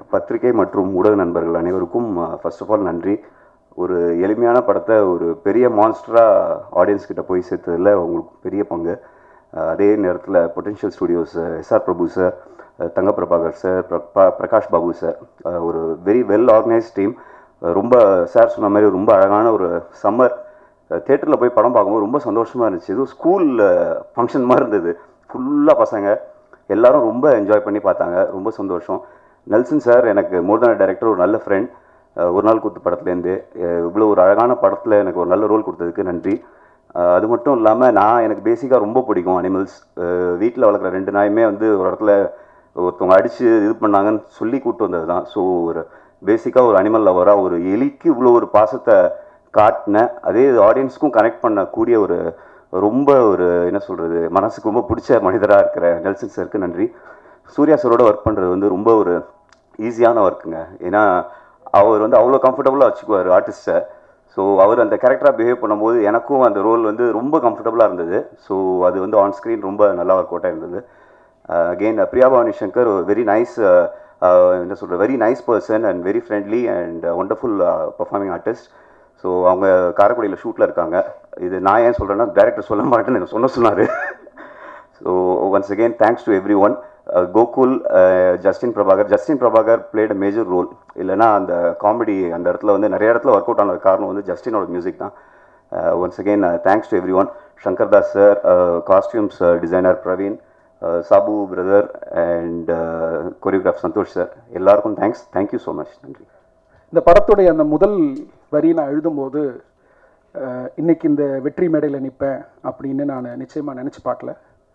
பத்திரிகை மற்றும் ஊடக நண்பர்கள் அனைவருக்கும் ஃபர்ஸ்ட் ஆஃப் ஆல் நன்றி ஒரு எளிமையான படத்தை ஒரு பெரிய மான்ஸ்டராக ஆடியன்ஸ் கிட்ட போய் சேர்த்ததில் உங்களுக்கு பெரிய பங்கு அஹ் அதே நேரத்தில் potential studios SR Prabhu sir Thanga Prabhakar sir பிர- பிரகாஷ் பாபு சார் அஹ் ஒரு வெரி வெல் ஆர்கனைஸ்ட் டீம் ரொம்ப சார் சொன்ன மாதிரி ரொம்ப அழகான ஒரு சம்மர் தேட்டரில் போய் படம் பார்க்கும்போது ரொம்ப சந்தோஷமாக இருந்துச்சு இது ஸ்கூல் ஃபங்க்ஷன் மாதிரி இருந்தது ஃபுல்லாக பசங்க எல்லாரும் ரொம்ப என்ஜாய் பண்ணி பார்த்தாங்க ரொம்ப சந்தோஷம் நெல்சன் சார் எனக்கு மோர் தன் டைரக்டர் ஒரு நல்ல ஃப்ரெண்ட் ஒரு நாள் கூத்து படத்துலேருந்து இவ்வளோ ஒரு அழகான படத்தில் எனக்கு ஒரு நல்ல ரோல் கொடுத்ததுக்கு நன்றி அஹ் அது மட்டும் இல்லாமல் நான் எனக்கு பேசிக்காக ரொம்ப பிடிக்கும் அனிமல்ஸ் வீட்டில் வளர்க்குற ரெண்டு நாயுமே வந்து ஒரு இடத்துல ஒருத்தவங்க அடித்து இது பண்ணாங்கன்னு சொல்லி கூப்பிட்டு வந்தது தான் ஸோ ஒரு பேசிக்காக ஒரு அனிமல் லவராக ஒரு எலிக்கு இவ்வளோ ஒரு பாசத்தை காட்டின அதே ஆடியன்ஸ்க்கும் கனெக்ட் பண்ணக்கூடிய ஒரு ரொம்ப ஒரு என்ன சொல்கிறது மனசுக்கு ரொம்ப பிடிச்ச மனிதராக இருக்கிற நெல்சன் சாருக்கு நன்றி சூர்யா சாரோட ஒர்க் பண்ணுறது வந்து ரொம்ப ஒரு ஈஸியான ஒர்க்குங்க ஏன்னா அவர் வந்து அவ்வளோ கம்ஃபர்டபுளாக வச்சுக்குவார் ஆர்டிஸ்ட்டை ஸோ அவர் அந்த கேரக்டராக பிஹேவ் பண்ணும்போது எனக்கும் அந்த ரோல் வந்து ரொம்ப கம்ஃபர்டபுளாக இருந்தது ஸோ அது வந்து ஆன் ஸ்க்ரீன் ரொம்ப நல்லா ஒர்க் அவுட்டாக இருந்தது again Priya Bhavani Shankar very nice என்ன சொல்கிற very nice person and very friendly and wonderful performing artist so அவங்க காரைக்குடியில் ஷூட்டில் இருக்காங்க இது நான் ஏன் சொல்கிறேன்னா டேரக்டர் சொல்ல மாட்டேன்னு எனக்கு சொன்ன சொன்னார் so once again thanks to everyone Gokul Justin Prabhakar Justin Prabhakar played a major role இல்லைன்னா அந்த காமெடி அந்த இடத்துல வந்து நிறைய இடத்துல ஒர்க் அவுட் ஆனது காரணம் வந்து ஜஸ்டினோட மியூசிக் தான் once again thanks to everyone Shankar Das sir costumes designer Praveen uh, Sabu brother and choreograph Santhosh sir எல்லாருக்கும் தேங்க்ஸ் தேங்க்யூ ஸோ மச் நன்றி இந்த படத்துடைய அந்த முதல் வரி நான் எழுதும்போது அஹ், இன்னைக்கு இந்த வெற்றி மேடையில் நிற்பேன் அப்படின்னு நான் நிச்சயமாக நினச்சி பார்க்கல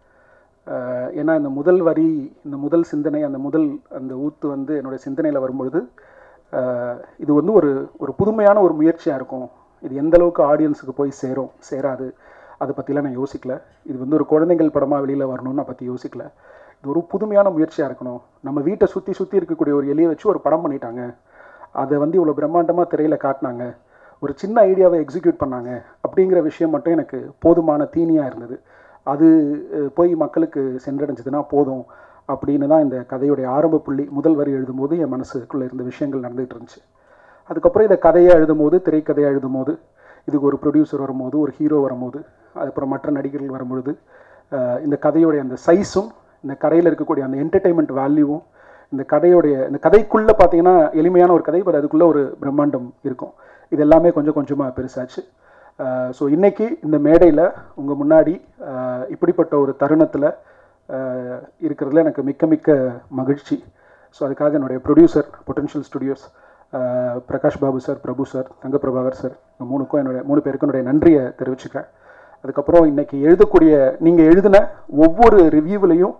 அஹ், ஏன்னா இந்த முதல் வரி இந்த முதல் சிந்தனை அந்த முதல் அந்த ஊத்து வந்து என்னுடைய சிந்தனையில் வரும்பொழுது அஹ், இது வந்து ஒரு ஒரு புதுமையான ஒரு முயற்சியாக இருக்கும் இது எந்த அளவுக்கு ஆடியன்ஸுக்கு போய் சேரும் சேராது அதை பற்றிலாம் நான் யோசிக்கல இது வந்து ஒரு குழந்தைகள் படமாக வெளியில் வரணும்னு நான் பற்றி யோசிக்கல இது ஒரு புதுமையான முயற்சியாக இருக்கணும் நம்ம வீட்டை சுற்றி சுற்றி இருக்கக்கூடிய ஒரு எலியை வச்சு ஒரு படம் பண்ணிட்டாங்க அதை வந்து இவ்வளோ பிரம்மாண்டமாக திரையில் காட்டினாங்க ஒரு சின்ன ஐடியாவை எக்ஸிக்யூட் பண்ணாங்க அப்படிங்கிற விஷயம் மட்டும் எனக்கு போதுமான தீனியாக இருந்தது அது அஹ், போய் மக்களுக்கு சென்றடைஞ்சதுன்னா போதும் அப்படின்னு தான் இந்த கதையுடைய ஆரம்ப புள்ளி முதல் வரி எழுதும்போது என் மனசுக்குள்ளே இருந்த விஷயங்கள் நடந்துகிட்டு இருந்துச்சு அதுக்கப்புறம் இந்த கதையை எழுதும்போது திரைக்கதையை எழுதும்போது இதுக்கு ஒரு ப்ரொடியூசர் வரும்போது ஒரு ஹீரோ வரும்போது அதுக்கப்புறம் மற்ற நடிகர்கள் வரும்பொழுது அஹ், இந்த கதையுடைய அந்த சைஸும் இந்த கதையில் இருக்கக்கூடிய அந்த என்டர்டெயின்மெண்ட் வேல்யூவும் இந்த கதையுடைய இந்த கதைக்குள்ளே பார்த்தீங்கன்னா எளிமையான ஒரு கதை பட் அதுக்குள்ளே ஒரு பிரம்மாண்டம் இருக்கும் இது எல்லாமே கொஞ்சம் கொஞ்சமாக பெருசாச்சு ஸோ இன்னைக்கு இந்த மேடையில் உங்கள் முன்னாடி அஹ், இப்படிப்பட்ட ஒரு தருணத்தில் இருக்கிறதுல எனக்கு மிக்க மிக்க மகிழ்ச்சி ஸோ அதுக்காக என்னுடைய producer potential studios Prakash Babu sir Prabhu sir Thanga Prabhakar sir இந்த மூணுக்கும் என்னுடைய மூணு பேருக்கும் என்னுடைய நன்றியை தெரிவிச்சுக்கிறேன் அதுக்கப்புறம் இன்னைக்கு எழுதக்கூடிய நீங்கள் எழுதின ஒவ்வொரு ரிவ்யூவிலையும்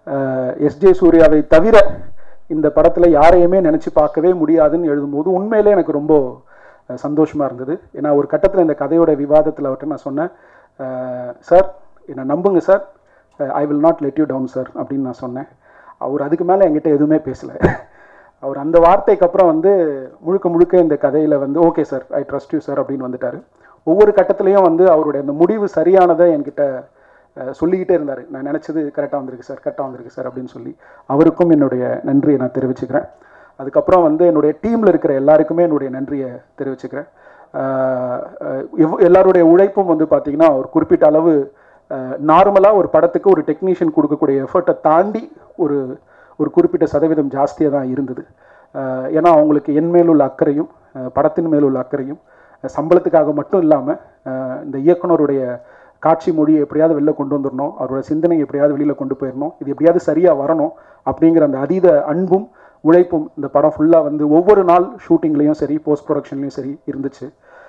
எஸ்ஜே சூர்யாவை தவிர இந்த படத்தில் யாரையுமே நினச்சி பார்க்கவே முடியாதுன்னு எழுதும்போது உண்மையிலே எனக்கு ரொம்ப அஹ், சந்தோஷமா இருந்தது ஏன்னா ஒரு கட்டத்தில் இந்த கதையோட விவாதத்தில் அவர்கிட்ட நான் சொன்னேன் சார் என்னை நம்புங்க sir I will not let you down sir அப்படின்னு நான் சொன்னேன் அவர் அதுக்கு மேலே என்கிட்ட எதுவுமே பேசலை அவர் அந்த வார்த்தைக்கு அப்புறம் வந்து முழுக்க முழுக்க இந்த கதையில் வந்து okay sir I trust you sir அப்படின்னு வந்துட்டார் ஒவ்வொரு கட்டத்துலேயும் வந்து அவருடைய அந்த முடிவு சரியானதை என்கிட்ட அஹ், சொல்லிக்கிட்டே இருந்தார் நான் நினச்சது கரெக்டாக வந்திருக்கு சார் கரெக்டாக வந்திருக்கு சார் அப்படின்னு சொல்லி அவருக்கும் என்னுடைய நன்றியை நான் தெரிவிச்சுக்கிறேன் அதுக்கப்புறம் வந்து என்னுடைய டீமில் இருக்கிற எல்லாருக்குமே என்னுடைய நன்றியை தெரிவிச்சுக்கிறேன் அஹ், அஹ், எவ்- எல்லாருடைய உழைப்பும் வந்து பார்த்திங்கன்னா ஒரு குறிப்பிட்ட அளவு நார்மலாக ஒரு படத்துக்கு ஒரு டெக்னீஷியன் கொடுக்கக்கூடிய எஃபர்ட்டை தாண்டி ஒரு ஒரு குறிப்பிட்ட சதவீதம் ஜாஸ்தியாக தான் இருந்தது அஹ், ஏன்னா அவங்களுக்கு என் மேலுள்ள அக்கறையும் அஹ், படத்தின் மேலுள்ள அக்கறையும் அஹ், சம்பளத்துக்காக மட்டும் இல்லாமல் இந்த இயக்குனருடைய காட்சி மொழியை எப்படியாவது வெளில கொண்டு வந்துடணும் அவரோட சிந்தனை எப்படியாவது வெளியில் கொண்டு போயிடணும் இது எப்படியாவது சரியாக வரணும் அப்படிங்கிற அந்த அதீத அன்பும் உழைப்பும் இந்த படம் ஃபுல்லாக வந்து ஒவ்வொரு நாள் ஷூட்டிங்லேயும் சரி போஸ்ட் ப்ரொடக்ஷன்லேயும் சரி இருந்துச்சு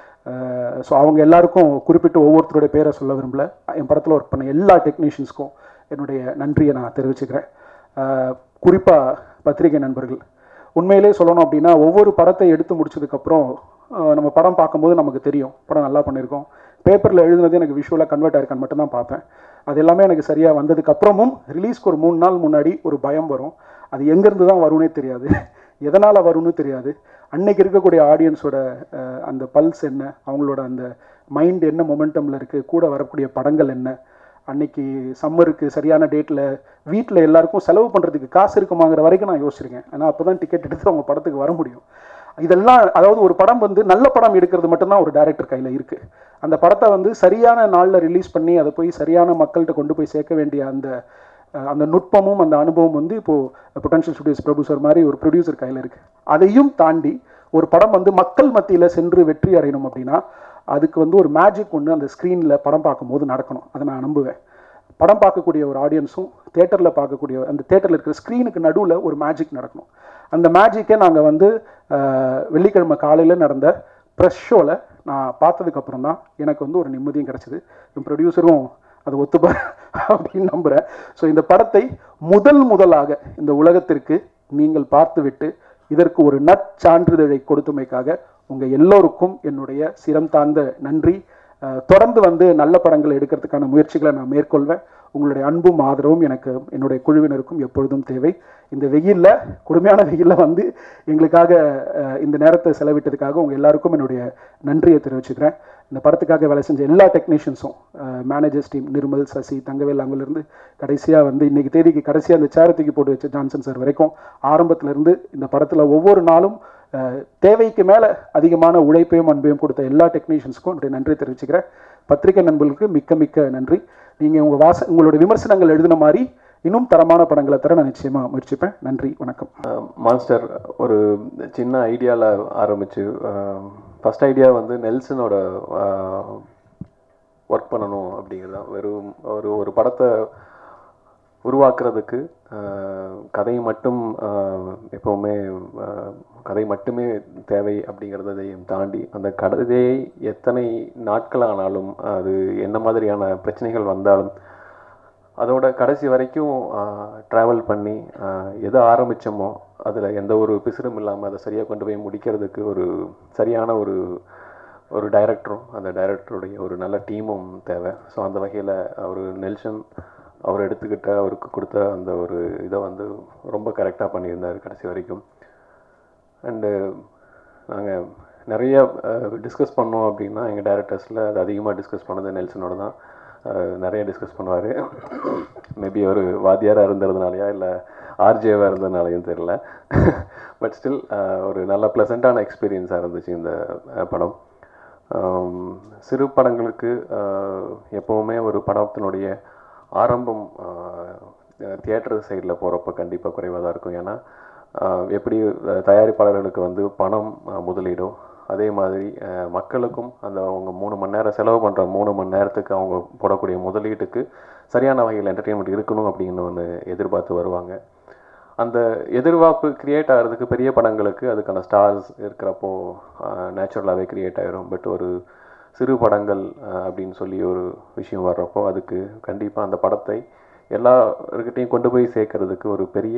ஸோ அவங்க எல்லாருக்கும் குறிப்பிட்டு ஒவ்வொருத்தருடைய பேரை சொல்ல விரும்பல என் படத்தில் ஒர்க் பண்ண எல்லா டெக்னீஷியன்ஸ்க்கும் என்னுடைய நன்றியை நான் தெரிவிச்சுக்கிறேன் குறிப்பாக பத்திரிகை நண்பர்கள் உண்மையிலே சொல்லணும் அப்படின்னா ஒவ்வொரு படத்தை எடுத்து முடிச்சதுக்கப்புறம் அஹ், நம்ம படம் பார்க்கும்போது நமக்கு தெரியும் படம் நல்லா பண்ணியிருக்கோம் பேப்பரில் எழுதுனது எனக்கு விஷுவலாக கன்வெர்ட் ஆயிருக்கான்னு மட்டும் தான் பார்ப்பேன் அது எல்லாமே எனக்கு சரியாக வந்ததுக்கு அப்புறமும் ரிலீஸ்க்கு ஒரு மூணு நாள் முன்னாடி ஒரு பயம் வரும் அது எங்கேருந்து தான் வரும்னே தெரியாது எதனால் வரும்னு தெரியாது அன்னைக்கு இருக்கக்கூடிய ஆடியன்ஸோட அந்த பல்ஸ் என்ன அவங்களோட அந்த மைண்ட் என்ன மொமெண்டமில் இருக்குது கூட வரக்கூடிய படங்கள் என்ன அன்னைக்கு சம்மருக்கு சரியான டேட்டில் வீட்டில் எல்லாருக்கும் செலவு பண்ணுறதுக்கு காசு இருக்குமாங்கிற வரைக்கும் நான் யோசிச்சிருக்கேன் ஆனால் அப்போ தான் டிக்கெட் எடுத்து அவங்க படத்துக்கு வர முடியும் இதெல்லாம் அதாவது ஒரு படம் வந்து நல்ல படம் எடுக்கிறது மட்டும்தான் ஒரு டைரக்டர் கையில் இருக்குது அந்த படத்தை வந்து சரியான நாளில் ரிலீஸ் பண்ணி அதை போய் சரியான மக்கள்கிட்ட கொண்டு போய் சேர்க்க வேண்டிய அந்த அஹ், அந்த நுட்பமும் அந்த அனுபவம் வந்து இப்போது பொட்டன்ஷியல் ஸ்டுடியோஸ் ப்ரொடியூசர் மாதிரி ஒரு ப்ரொடியூசர் கையில் இருக்குது அதையும் தாண்டி ஒரு படம் வந்து மக்கள் மத்தியில் சென்று வெற்றி அடையணும் அப்படின்னா அதுக்கு வந்து ஒரு மேஜிக் ஒன்று அந்த ஸ்க்ரீனில் படம் பார்க்கும்போது நடக்கணும் அதை நான் நம்புவேன் படம் பார்க்கக்கூடிய ஒரு ஆடியன்ஸும் தேட்டரில் பார்க்கக்கூடிய அந்த தேட்டரில் இருக்கிற ஸ்க்ரீனுக்கு நடுவில் ஒரு மேஜிக் நடக்கணும் அந்த மேஜிக்கை நாங்கள் வந்து அஹ், வெள்ளிக்கிழமை காலையில் நடந்த ப்ரெஷ் ஷோவில் நான் பார்த்ததுக்கப்புறம் தான் எனக்கு வந்து ஒரு நிம்மதியும் கிடச்சிது என் ப்ரொடியூசரும் அதை ஒத்துப்பார் அப்படின்னு நம்புகிறேன் ஸோ இந்த படத்தை முதல் முதலாக இந்த உலகத்திற்கு நீங்கள் பார்த்துவிட்டு இதற்கு ஒரு நற்சான்றிதழை கொடுத்தமைக்காக உங்கள் எல்லோருக்கும் என்னுடைய சிரம் தாழ்ந்த நன்றி அஹ், தொடர்ந்து வந்து நல்ல படங்கள் எடுக்கிறதுக்கான முயற்சிகளை நான் மேற்கொள்வேன் உங்களுடைய அன்பும் ஆதரவும் எனக்கு என்னுடைய குழுவினருக்கும் எப்பொழுதும் தேவை இந்த வெயிலில் கொடுமையான வெயிலில் வந்து எங்களுக்காக அஹ், இந்த நேரத்தை செலவிட்டதுக்காக உங்கள் எல்லாருக்கும் என்னுடைய நன்றியை தெரிவிச்சுக்கிறேன் இந்த படத்துக்காக வேலை செஞ்ச எல்லா டெக்னீஷியன்ஸும் மேனேஜர்ஸ் டீம் நிர்மல் சசி தங்கவேல் அவங்கலேருந்து கடைசியாக வந்து இன்னைக்கு தேதிக்கு கடைசியாக அந்த சேரத்துக்கு போட்டு வச்ச ஜான்சன் சார் வரைக்கும் ஆரம்பத்திலேருந்து இந்த படத்தில் ஒவ்வொரு நாளும் அஹ், தேவைக்கு மேலே அதிகமான உழைப்பையும் அன்பையும் கொடுத்த எல்லா டெக்னீஷியன்ஸ்க்கும் என்னுடைய நன்றி தெரிவிச்சுக்கிறேன் பத்திரிகை நண்பர்களுக்கு மிக்க மிக்க நன்றி நீங்கள் உங்கள் வாச உங்களுடைய விமர்சனங்கள் எழுதின மாதிரி இன்னும் தரமான படங்களை தர நான் நிச்சயமாக முயற்சிப்பேன் நன்றி வணக்கம் மான்ஸ்டர் ஒரு சின்ன ஐடியாவில் ஆரம்பிச்சு ஃபஸ்ட் ஐடியா வந்து நெல்சனோட ஒர்க் பண்ணணும் அப்படிங்கிறது தான் வெறும் ஒரு ஒரு படத்தை உருவாக்குறதுக்கு ஆஹ், கதை மட்டும் ஆஹ், எப்போவுமே ஆஹ், கதை மட்டுமே தேவை அப்படிங்கிறதையும் தாண்டி அந்த கதையை எத்தனை நாட்கள் ஆனாலும் அது என்ன மாதிரியான பிரச்சனைகள் வந்தாலும் அதோட கடைசி வரைக்கும் ட்ராவல் பண்ணி ஆஹ், எதை ஆரம்பித்தோமோ அதில் எந்த ஒரு பிசுறும் இல்லாமல் அதை சரியாக கொண்டு போய் முடிக்கிறதுக்கு ஒரு சரியான ஒரு ஒரு டைரக்டரும் அந்த டைரக்டருடைய ஒரு நல்ல டீமும் தேவை ஸோ அந்த வகையில் அவர் நெல்சன் அவர் எடுத்துக்கிட்ட அவருக்கு கொடுத்த அந்த ஒரு இதை வந்து ரொம்ப கரெக்டாக பண்ணியிருந்தார் கடைசி வரைக்கும் அண்டு நாங்கள் நிறைய டிஸ்கஸ் பண்ணோம் அப்படின்னா எங்கள் டேரக்டர்ஸில் அது அதிகமாக டிஸ்கஸ் பண்ணது நெல்சனோட தான் அஹ், நிறைய டிஸ்கஸ் பண்ணுவார் மேபி ஒரு வாத்தியாராக இருந்ததுனாலயா இல்லை ஆர்ஜேவாக இருந்ததுனாலையும் தெரில பட் ஸ்டில் ஒரு நல்ல ப்ளசண்ட்டான எக்ஸ்பீரியன்ஸாக இருந்துச்சு இந்த அஹ், படம் ஆம், சிறு படங்களுக்கு ஆஹ், எப்போவுமே ஒரு படத்தினுடைய ஆரம்பம் தியேட்டர் சைடில் போகிறப்ப கண்டிப்பாக குறைவாக தான் இருக்கும் ஏன்னா ஆஹ், எப்படி அஹ், தயாரிப்பாளர்களுக்கு வந்து பணம் ஆஹ், முதலீடோ அதே மாதிரி ஆஹ், மக்களுக்கும் அந்த அவங்க மூணு மணி நேரம் செலவு பண்ணுற மூணு மணி நேரத்துக்கு அவங்க போடக்கூடிய முதலீட்டுக்கு சரியான வகையில் என்டர்டெயின்மெண்ட் இருக்கணும் அப்படின்னு ஒன்று எதிர்பார்த்து வருவாங்க அந்த எதிர்பார்ப்பு கிரியேட் ஆகிறதுக்கு பெரிய படங்களுக்கு அதுக்கான ஸ்டார்ஸ் இருக்கிறப்போ நேச்சுரலாகவே கிரியேட் ஆயிரும் பட் ஒரு சிறு படங்கள் அஹ், அப்படின்னு சொல்லி ஒரு விஷயம் வர்றப்போ அதுக்கு கண்டிப்பாக அந்த படத்தை எல்லாருக்கிட்டையும் கொண்டு போய் சேர்க்கறதுக்கு ஒரு பெரிய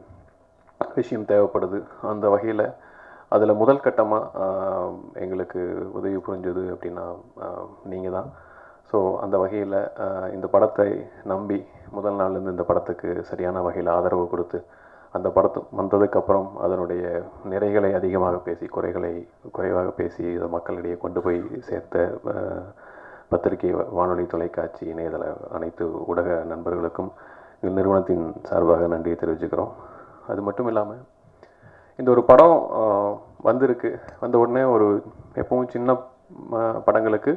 விஷயம் தேவைப்படுது அந்த வகையில் அதில் முதல் கட்டமாக எங்களுக்கு உதவி புரிஞ்சது அப்படின்னா நீங்கள் தான் ஸோ அந்த வகையில் இந்த படத்தை நம்பி முதல் நாள்லேருந்து இந்த படத்துக்கு சரியான வகையில் ஆதரவு கொடுத்து அந்த படத்து வந்ததுக்கப்புறம் அதனுடைய நிறைகளை அதிகமாக பேசி குறைகளை குறைவாக பேசி இதை மக்களிடையே கொண்டு போய் சேர்த்த அஹ், பத்திரிகை வானொலி தொலைக்காட்சி இணையதள அனைத்து ஊடக நண்பர்களுக்கும் எங்கள் நிறுவனத்தின் சார்பாக நன்றியை தெரிவிச்சுக்கிறோம் அது மட்டும் இல்லாமல் இந்த ஒரு படம் ஆஹ், வந்திருக்கு வந்த உடனே ஒரு எப்பவும் சின்ன ம, படங்களுக்கு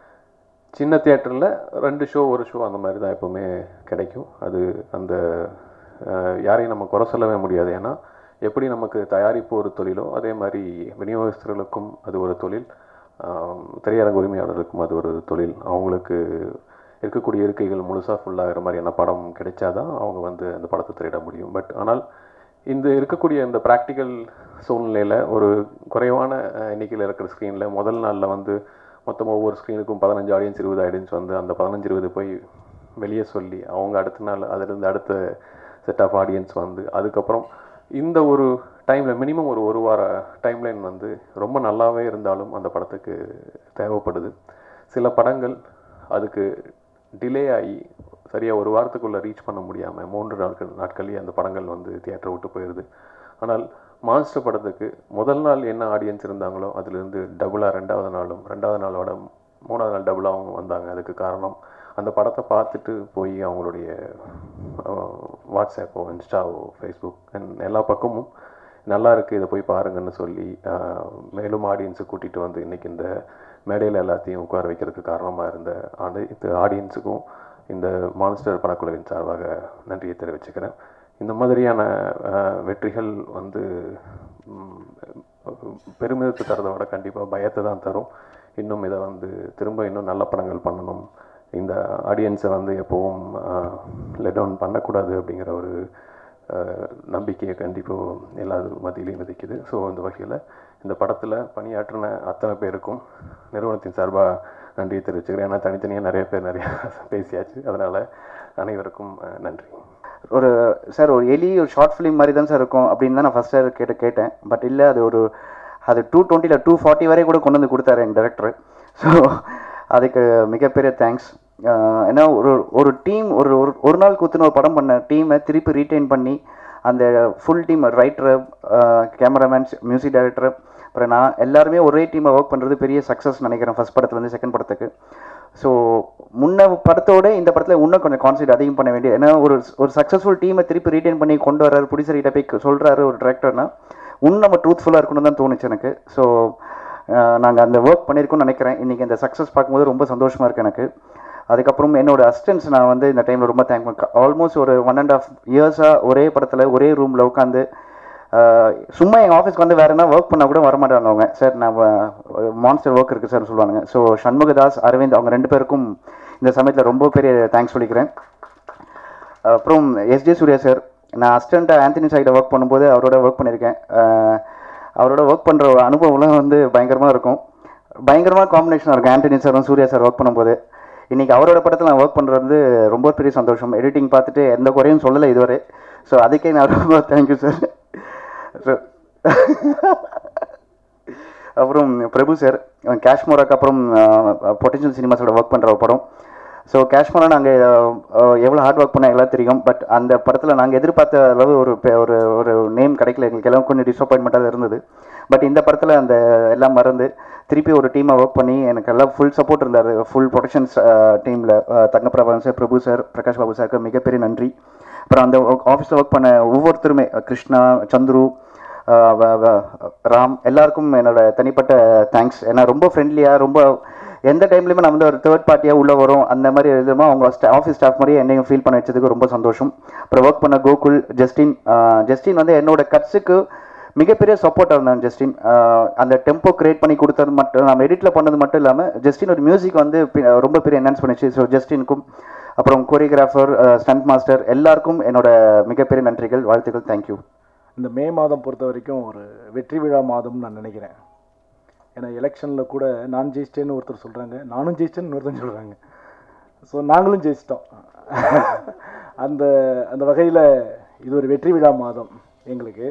சின்ன தியேட்டரில் ரெண்டு ஷோ ஒரு ஷோ அந்த மாதிரி தான் எப்போவுமே கிடைக்கும் அது அந்த ஆஹ், யாரையும் நம்ம குறை சொல்லவே முடியாது ஏன்னா எப்படி நமக்கு தயாரிப்பு ஒரு தொழிலோ அதே மாதிரி விநியோகஸ்தர்களுக்கும் அது ஒரு தொழில் ஆஹ், திரையரங்க உரிமையாளர்களுக்கும் அது ஒரு தொழில் அவங்களுக்கு இருக்கக்கூடிய இருக்கைகள் முழுசாக ஃபுல்லாகிற மாதிரியான படம் கிடைச்சாதான் அவங்க வந்து அந்த படத்தை திரையிட முடியும் பட் ஆனால் இந்த இருக்கக்கூடிய இந்த ப்ராக்டிக்கல் சூழ்நிலையில் ஒரு குறைவான அஹ், எண்ணிக்கையில் இருக்கிற ஸ்க்ரீனில் முதல் நாளில் வந்து மொத்தம் ஒவ்வொரு ஸ்க்ரீனுக்கும் பதினஞ்சு ஆடியன்ஸ் இருபது ஆடியன்ஸ் வந்து அந்த பதினஞ்சு இருபது போய் வெளியே சொல்லி அவங்க அடுத்த நாள் அதிலிருந்து அடுத்த செட் ஆஃப் ஆடியன்ஸ் வந்து அதுக்கப்புறம் இந்த ஒரு டைமில் மினிமம் ஒரு ஒரு வார டைம்லைன் வந்து ரொம்ப நல்லாவே இருந்தாலும் அந்த படத்துக்கு தேவைப்படுது சில படங்கள் அதுக்கு டிலே ஆகி சரியாக ஒரு வாரத்துக்குள்ளே ரீச் பண்ண முடியாமல் மூன்று நாட்கள் நாட்கள்லேயே அந்த படங்கள் வந்து தியேட்டரை விட்டு போயிடுது ஆனால் மாஸ்டர் படத்துக்கு முதல் நாள் என்ன ஆடியன்ஸ் இருந்தாங்களோ அதுலேருந்து டபுளாக ரெண்டாவது நாளும் ரெண்டாவது நாளோட மூணாவது நாள் டபுளாகவும் வந்தாங்க அதுக்கு காரணம் அந்த படத்தை பார்த்துட்டு போய் அவங்களுடைய வாட்ஸ்அப்போ இன்ஸ்டாவோ ஃபேஸ்புக் எல்லா பக்கமும் நல்லா இருக்குது இதை போய் பாருங்கன்னு சொல்லி ஆஹ், மேலும் ஆடியன்ஸை கூட்டிகிட்டு வந்து இன்னைக்கு இந்த மேடையில் எல்லாத்தையும் உட்கார வைக்கிறதுக்கு காரணமாக இருந்த அனைத்து ஆடியன்ஸுக்கும் இந்த மான்ஸ்டர் படக்குழுவின் சார்பாக நன்றியை தெரிவிச்சுக்கிறேன் இந்த மாதிரியான ஆஹ், வெற்றிகள் வந்து ம், பெருமிதத்தை தரதை விட கண்டிப்பாக பயத்தை தான் தரும் இன்னும் இதை வந்து திரும்ப இன்னும் நல்ல படங்கள் பண்ணணும் இந்த ஆடியன்ஸை வந்து எப்போவும் லெட் டவுன் பண்ணக்கூடாது அப்படிங்கிற ஒரு ஆஹ், நம்பிக்கையை கண்டிப்பாக எல்லா மத்தியிலையும் விதிக்குது ஸோ இந்த வகையில் இந்த படத்தில் பணியாற்றின அத்தனை பேருக்கும் நிறுவனத்தின் சார்பாக நன்றியை தெரிவிச்சுக்கிறேன் ஏன்னா தனித்தனியாக நிறைய பேர் நிறைய பேசியாச்சு அதனால் அனைவருக்கும் ஆஹ், நன்றி ஒரு சார் ஒரு எலி ஒரு ஷார்ட் ஃபிலிம் மாதிரி தான் சார் இருக்கும் அப்படின்னு தான் நான் ஃபஸ்ட் சார் கேட்ட கேட்டேன் பட் இல்லை அது ஒரு அது டூ டுவெண்ட்டியில் டூ ஃபார்ட்டி வரை கூட கொண்டு வந்து கொடுத்தாரு எங்கள் டேரக்டர் ஸோ அதுக்கு மிகப்பெரிய தேங்க்ஸ் ஏன்னா ஒரு ஒரு டீம் ஒரு ஒரு- ஒரு நாள் கூத்துன்னு ஒரு படம் பண்ண டீமை திருப்பி ரீட்டைன் பண்ணி அந்த full team writer cameramen music director அப்புறம் நான் எல்லாருமே ஒரே டீமை ஒர்க் பண்ணுறது பெரிய சக்ஸஸ் நினைக்கிறேன் ஃபஸ்ட் படத்துலேருந்து செகண்ட் படத்துக்கு ஸோ முன்ன படத்தோட இந்த படத்தில் இன்னும் கொஞ்சம் கான்சென்ட் அதிகம் பண்ண வேண்டிய ஏன்னா ஒரு ஒரு சக்ஸஸ்ஃபுல் டீமை திருப்பி ரீட்டைன் பண்ணி கொண்டு வர்றாரு ப்ரொடியூசர் கிட்ட போய் சொல்கிறாரு ஒரு டிரெக்டர்னா இன்னும் நம்ம ட்ரூத்ஃபுல்லாக இருக்கணும்னு தான் தோணுச்சு எனக்கு ஸோ நாங்கள் அந்த ஒர்க் பண்ணியிருக்கோம்னு நினைக்கிறேன் இன்றைக்கி இந்த சக்ஸஸ் பார்க்கும்போது ரொம்ப சந்தோஷமாக இருக்குது எனக்கு அதுக்கப்புறம் என்னோட அசிஸ்டன்ஸ் நான் வந்து இந்த டைமில் ரொம்ப தேங்க் ஆல்மோஸ்ட் ஒரு ஒன் அண்ட் ஆஃப் இயர்ஸாக ஒரே படத்தில் ஒரே ரூமில் உட்காந்து ஆஹ் சும்மா எங்கள் ஆஃபீஸ்க்கு வந்து வேறு என்ன ஒர்க் பண்ணால் கூட வரமாட்டாங்க அவங்க சார் நான் மான்ஸ்டர் ஒர்க் இருக்குது சார் சொல்லுவாங்க ஸோ சண்முகதாஸ் அரவிந்த் அவங்க ரெண்டு பேருக்கும் இந்த சமயத்தில் ரொம்ப பெரிய தேங்க்ஸ் சொல்லிக்கிறேன் அப்புறம் எஸ்ஜே சூர்யா சார் நான் அசிஸ்டண்ட்டாக ஆந்தனி சாகிட்ட ஒர்க் பண்ணும்போது அவரோட ஒர்க் பண்ணியிருக்கேன் ஆஹ் அவரோட ஒர்க் பண்ணுற அனுபவம்லாம் வந்து பயங்கரமாக இருக்கும் பயங்கரமாக காம்பினேஷனாக இருக்கும் ஆண்டனி சாரும் சூர்யா சார் ஒர்க் பண்ணும்போது இன்றைக்கி அவரோட படத்தில் நான் ஒர்க் பண்ணுறது வந்து ரொம்ப பெரிய சந்தோஷம் எடிட்டிங் பார்த்துட்டு எந்த குறையும் சொல்லலை இதுவரை ஸோ அதுக்கே நான் ரொம்ப தேங்க்யூ சார் அப்புறம் பிரபு சார் காஷ்மோராக்கு அப்புறம் பொட்டன்ஷியல் சினிமாஸோட ஒர்க் பண்ணுற ஒரு படம் ஸோ காஷ்மோரா நாங்கள் எவ்வளோ ஹார்ட் ஒர்க் பண்ண எல்லாம் தெரியும் பட் அந்த படத்தில் நாங்கள் எதிர்பார்த்த அளவு ஒரு பெ- ஒரு ஒரு நேம் கிடைக்கல எங்களுக்கு எல்லாம் கொஞ்சம் டிசப்பாயின்மெண்ட்டாக இருந்தது பட் இந்த படத்தில் அந்த எல்லாம் மறந்து திருப்பி ஒரு டீமை ஒர்க் பண்ணி எனக்கு எல்லாம் ஃபுல் சப்போர்ட் இருந்தார் ஃபுல் ப்ரொடக்ஷன்ஸ் டீமில் தங்கப்பிரபான் சார் பிரபு சார் பிரகாஷ் பாபு சாருக்கு மிகப்பெரிய நன்றி அப்புறம் அந்த ஆஃபீஸில் ஒர்க் பண்ண ஒவ்வொருத்தருமே கிருஷ்ணா சந்துரு ஆஹ் வ- வ- ராம் எல்லாருக்கும் என்னோட தனிப்பட்ட தேங்க்ஸ் ஏன்னா ரொம்ப ஃப்ரெண்ட்லியாக ரொம்ப எந்த டைம்லையுமே நான் வந்து ஒரு தேர்ட் பார்ட்டியாக உள்ளே வரும் அந்த மாதிரி இதுமா அவங்க ஆஃபீஸ் ஸ்டாஃப் மாதிரியே என்னையும் ஃபீல் பண்ண வச்சதுக்கு ரொம்ப சந்தோஷம் அப்புறம் ஒர்க் பண்ண கோகுல் ஜஸ்டின் ஆஹ் ஜஸ்டின் வந்து என்னோட கட்ஸுக்கு மிகப்பெரிய சப்போர்ட்டாக இருந்தான் ஜஸ்டின் ஆஹ் அந்த டெம்போ கிரியேட் பண்ணி கொடுத்தது மட்டும் நம்ம எடிட்டில் பண்ணது மட்டும் இல்லாமல் ஜஸ்டின் ஒரு மியூசிக் வந்து பி- ரொம்ப பெரிய என்ஹான்ஸ் பண்ணிச்சு ஸோ ஜஸ்டினுக்கும் அப்புறம் கோரியோகிராஃபர் ஸ்டண்ட் மாஸ்டர் எல்லாருக்கும் என்னோட மிகப்பெரிய நன்றிகள் வாழ்த்துக்கள் தேங்க்யூ இந்த மே மாதம் பொறுத்த வரைக்கும் ஒரு வெற்றி விழா மாதம்னு நான் நினைக்கிறேன் ஏன்னா எலெக்ஷனில் கூட நான் ஜெயிச்சிட்டேன்னு ஒருத்தர் சொல்கிறாங்க நானும் ஜெயிச்சிட்டேன்னு ஒருத்தர் சொல்கிறாங்க ஸோ நாங்களும் ஜெயிச்சிட்டோம் அந்த அந்த வகையில் இது ஒரு வெற்றி விழா மாதம் எங்களுக்கு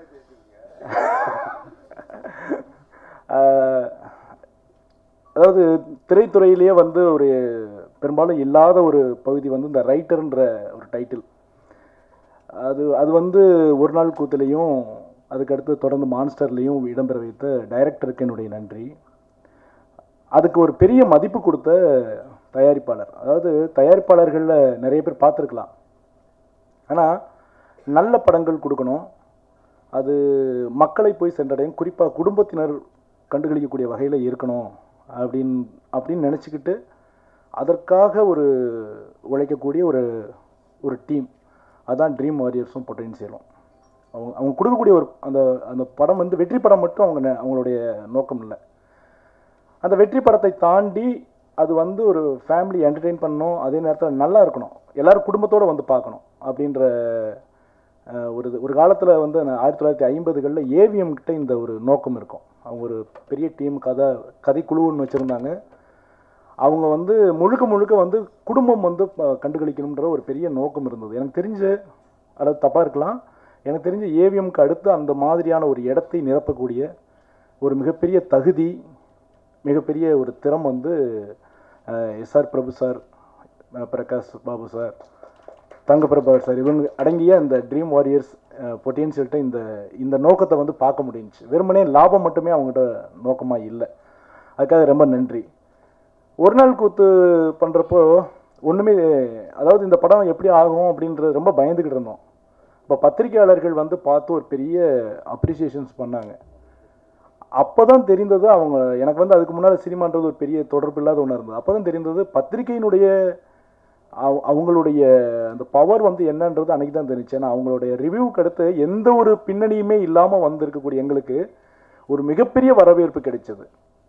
ஆஹ், அதாவது திரைத்துறையிலேயே வந்து ஒரு பெரும்பாலும் இல்லாத ஒரு பகுதி வந்து இந்த ரைட்டர்ன்ற ஒரு டைட்டில் அது அது வந்து ஒரு நாள் கூத்துலேயும் அதுக்கடுத்து தொடர்ந்து மான்ஸ்டர்லேயும் இடம்பெற வைத்த டைரக்டருக்கு என்னுடைய நன்றி அதுக்கு ஒரு பெரிய மதிப்பு கொடுத்த தயாரிப்பாளர் அதாவது தயாரிப்பாளர்களில் நிறைய பேர் பார்த்துருக்கலாம் ஆனால் நல்ல படங்கள் கொடுக்கணும் அது மக்களை போய் சென்றடையும் குறிப்பாக குடும்பத்தினர் கண்டுகளிக்கக்கூடிய வகையில் இருக்கணும் அப்படின்னு அப்படின்னு நினச்சிக்கிட்டு அதற்காக ஒரு உழைக்கக்கூடிய ஒரு ஒரு டீம் அதான் ட்ரீம் வாரியர்ஸும் பொட்டன்சியலும் அவங்க அவங்க கொடுக்கக்கூடிய ஒரு அந்த அந்த படம் வந்து வெற்றி படம் மட்டும் அவங்க ந- அவங்களுடைய நோக்கம் இல்லை அந்த வெற்றி படத்தை தாண்டி அது வந்து ஒரு ஃபேமிலி என்டர்டெயின் பண்ணணும் அதே நேரத்தில் நல்லா இருக்கணும் எல்லாரும் குடும்பத்தோடு வந்து பார்க்கணும் அப்படின்ற அஹ், ஒரு இது- ஒரு காலத்தில் வந்து நான் ஆயிரத்தி தொள்ளாயிரத்தி ஐம்பதுகளில் ஏவிஎம் கிட்ட இந்த ஒரு நோக்கம் இருக்கும் அவங்க ஒரு பெரிய டீம் கதை கதைக்குழுன்னு வச்சுருந்தாங்க அவங்க வந்து முழுக்க முழுக்க வந்து குடும்பம் வந்து ப- கண்டுகளிக்கணுன்ற ஒரு பெரிய நோக்கம் இருந்தது எனக்கு தெரிஞ்சு அல்லது தப்பாக இருக்கலாம் எனக்கு தெரிஞ்சு ஏவிஎம்க்கு அடுத்து அந்த மாதிரியான ஒரு இடத்தை நிரப்பக்கூடிய ஒரு மிகப்பெரிய தகுதி மிகப்பெரிய ஒரு திறம் வந்து SR Prabhu sir ah, Prakash Babu sir Thanga Prabhakar sir இவங்க அடங்கிய இந்த ட்ரீம் வாரியர்ஸ் பொட்டென்ஷியல்கிட்ட இந்த இந்த நோக்கத்தை வந்து பார்க்க முடிஞ்சுச்சு வெறுமனே லாபம் மட்டுமே அவங்ககிட்ட நோக்கமாக இல்லை அதுக்காக ரொம்ப நன்றி ஒரு நாள் கூத்து பண்ணுறப்போ ஒன்றுமே அதாவது இந்த படம் எப்படி ஆகும் அப்படின்றது ரொம்ப பயந்துக்கிட்டு இருந்தோம் இப்போ பத்திரிகையாளர்கள் வந்து பார்த்து ஒரு பெரிய அப்ரிசியேஷன்ஸ் பண்ணாங்க அப்போ தான் தெரிந்தது அவங்க எனக்கு வந்து அதுக்கு முன்னால் சினிமான்றது ஒரு பெரிய தொடர்பு இல்லாத ஒன்றா இருந்தது அப்போ தான் தெரிந்தது பத்திரிகையினுடைய அவ- அவங்களுடைய அந்த பவர் வந்து என்னன்றது அன்னைக்கு தான் தெரிஞ்சு ஏன்னா அவங்களுடைய ரிவ்யூக்கு அடுத்து எந்த ஒரு பின்னணியுமே இல்லாமல் வந்திருக்கக்கூடிய எங்களுக்கு ஒரு மிகப்பெரிய வரவேற்பு கிடைச்சது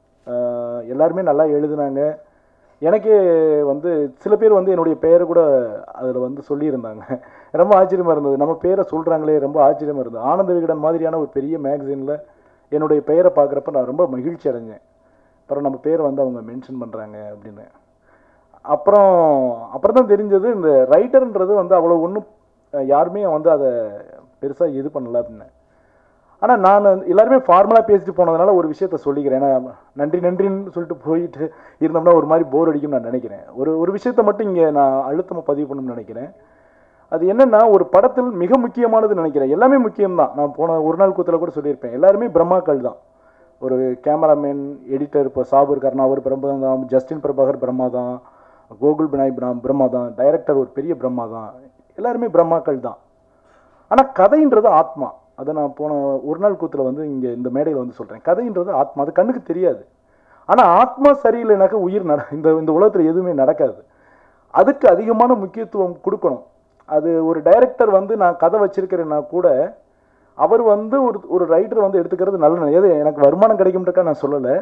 ஆஹ் எல்லாருமே நல்லா எழுதுனாங்க எனக்கே வந்து சில பேர் வந்து என்னுடைய பெயரை கூட அதில் வந்து சொல்லியிருந்தாங்க ரொம்ப ஆச்சரியமாக இருந்தது நம்ம பேரை சொல்கிறாங்களே ரொம்ப ஆச்சரியமாக இருந்தது ஆனந்த விகடன் மாதிரியான ஒரு பெரிய மேகசினில் என்னுடைய பெயரை பார்க்குறப்ப நான் ரொம்ப மகிழ்ச்சி அடைஞ்சேன் அப்புறம் நம்ம பேரை வந்து அவங்க மென்ஷன் பண்ணுறாங்க அப்படின்னு அப்புறம் அப்புறம் தான் தெரிஞ்சது இந்த ரைட்டர்ன்றது வந்து அவ்வளோ ஒன்றும் யாருமே வந்து அதை பெருசாக இது பண்ணல அப்படின்னு ஆனால் நான் எல்லாருமே ஃபார்மலாக பேசிட்டு போனதுனால ஒரு விஷயத்த சொல்லிக்கிறேன் ஏன்னா நன்றி நன்றின்னு சொல்லிட்டு போயிட்டு இருந்தோம்னா ஒரு மாதிரி போர் அடிக்கும்னு நான் நினைக்கிறேன் ஒரு ஒரு விஷயத்த மட்டும் இங்கே நான் அழுத்தமாக பதிவு பண்ணணும்னு நினைக்கிறேன் அது என்னன்னா ஒரு படத்தில் மிக முக்கியமானது நினைக்கிறேன் எல்லாமே முக்கியம்தான் நான் போன ஒரு நாள் கூத்தில் கூட சொல்லியிருப்பேன் எல்லாருமே பிரம்மாக்கள் தான் ஒரு கேமராமேன் எடிட்டர் இப்போ சாபு இருக்காருன்னா அவர் பிரம்மா தான் ஜஸ்டின் பிரபாகர் பிரம்மா தான் கோகுல் பினாய் பிரம் பிரம்மா தான் டைரக்டர் ஒரு பெரிய பிரம்மா தான் எல்லாருமே பிரம்மாக்கள் தான் ஆனால் கதைன்றது ஆத்மா அதை நான் போன ஒரு நாள் கூத்துல வந்து இங்கே இந்த மேடையில் வந்து சொல்கிறேன் கதைன்றது ஆத்மா அது கண்ணுக்கு தெரியாது ஆனால் ஆத்மா சரியில்லைனாக்க உயிர் நட இந்த இந்த உலகத்தில் எதுவுமே நடக்காது அதுக்கு அதிகமான முக்கியத்துவம் கொடுக்கணும் அது ஒரு டைரக்டர் வந்து நான் கதை வச்சிருக்கிறேன்னா கூட அவர் வந்து ஒரு ஒரு ரைட்டர் வந்து எடுத்துக்கிறது நல்ல எது எனக்கு வருமானம் கிடைக்கும்ன்றக்கா நான் சொல்லலை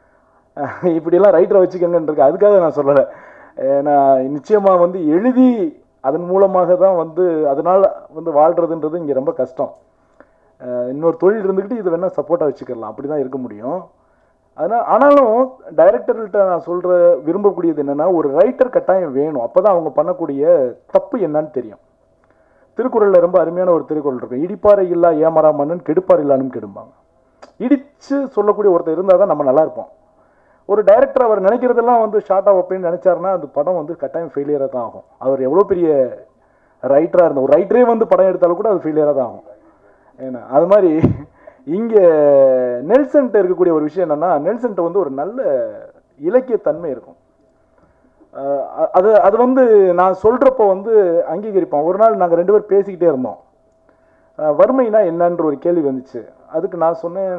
அஹ் இப்படியெல்லாம் ரைட்டரை வச்சுக்கங்கன்றிருக்கு அதுக்காக நான் சொல்லலை நான் நிச்சயமாக வந்து எழுதி அதன் மூலமாக தான் வந்து அதனால் வந்து வாழ்கிறதுன்றது இங்கே ரொம்ப கஷ்டம் அஹ் இன்னொரு தொழில் இருந்துக்கிட்டு இது வேணால் சப்போர்ட்டாக வச்சுக்கலாம் அப்படி தான் இருக்க முடியும் அதனால் ஆனாலும் டைரக்டர்கிட்ட நான் சொல்கிற விரும்பக்கூடியது என்னென்னா ஒரு ரைட்டர் கட்டாயம் வேணும் அப்போ தான் அவங்க பண்ணக்கூடிய தப்பு என்னன்னு தெரியும் திருக்குறளில் ரொம்ப அருமையான ஒரு திருக்குறள் இருக்கும் இடிப்பாறை இல்லா ஏமரா மன்னன் கெடுப்பார் இல்லானும் கெடும்பாங்க இடிச்சு சொல்லக்கூடிய ஒருத்தர் இருந்தால் தான் நம்ம நல்லா இருப்போம் ஒரு டைரக்டர் அவர் நினைக்கிறதெல்லாம் வந்து ஷார்ட்டாக வைப்பேன்னு நினைச்சாருன்னா அந்த படம் வந்து கட்டாயம் ஃபெயிலியராக தான் ஆகும் அவர் எவ்வளோ பெரிய ரைட்டராக இருந்த ஒரு ரைட்டரே வந்து படம் எடுத்தாலும் கூட அது ஃபெயிலியராக தான் ஆகும் ஏன்னா அது மாதிரி இங்கே நெல்சன்ட்ட இருக்கக்கூடிய ஒரு விஷயம் என்னன்னா நெல்சன்ட்ட வந்து ஒரு நல்ல இலக்கிய தன்மை இருக்கும் அஹ் அ- அது அது வந்து நான் சொல்கிறப்போ வந்து அங்கீகரிப்பான் ஒரு நாள் நாங்கள் ரெண்டு பேரும் பேசிக்கிட்டே இருந்தோம் அஹ் வறுமைனா என்னன்ற ஒரு கேள்வி வந்துச்சு அதுக்கு நான் சொன்னேன்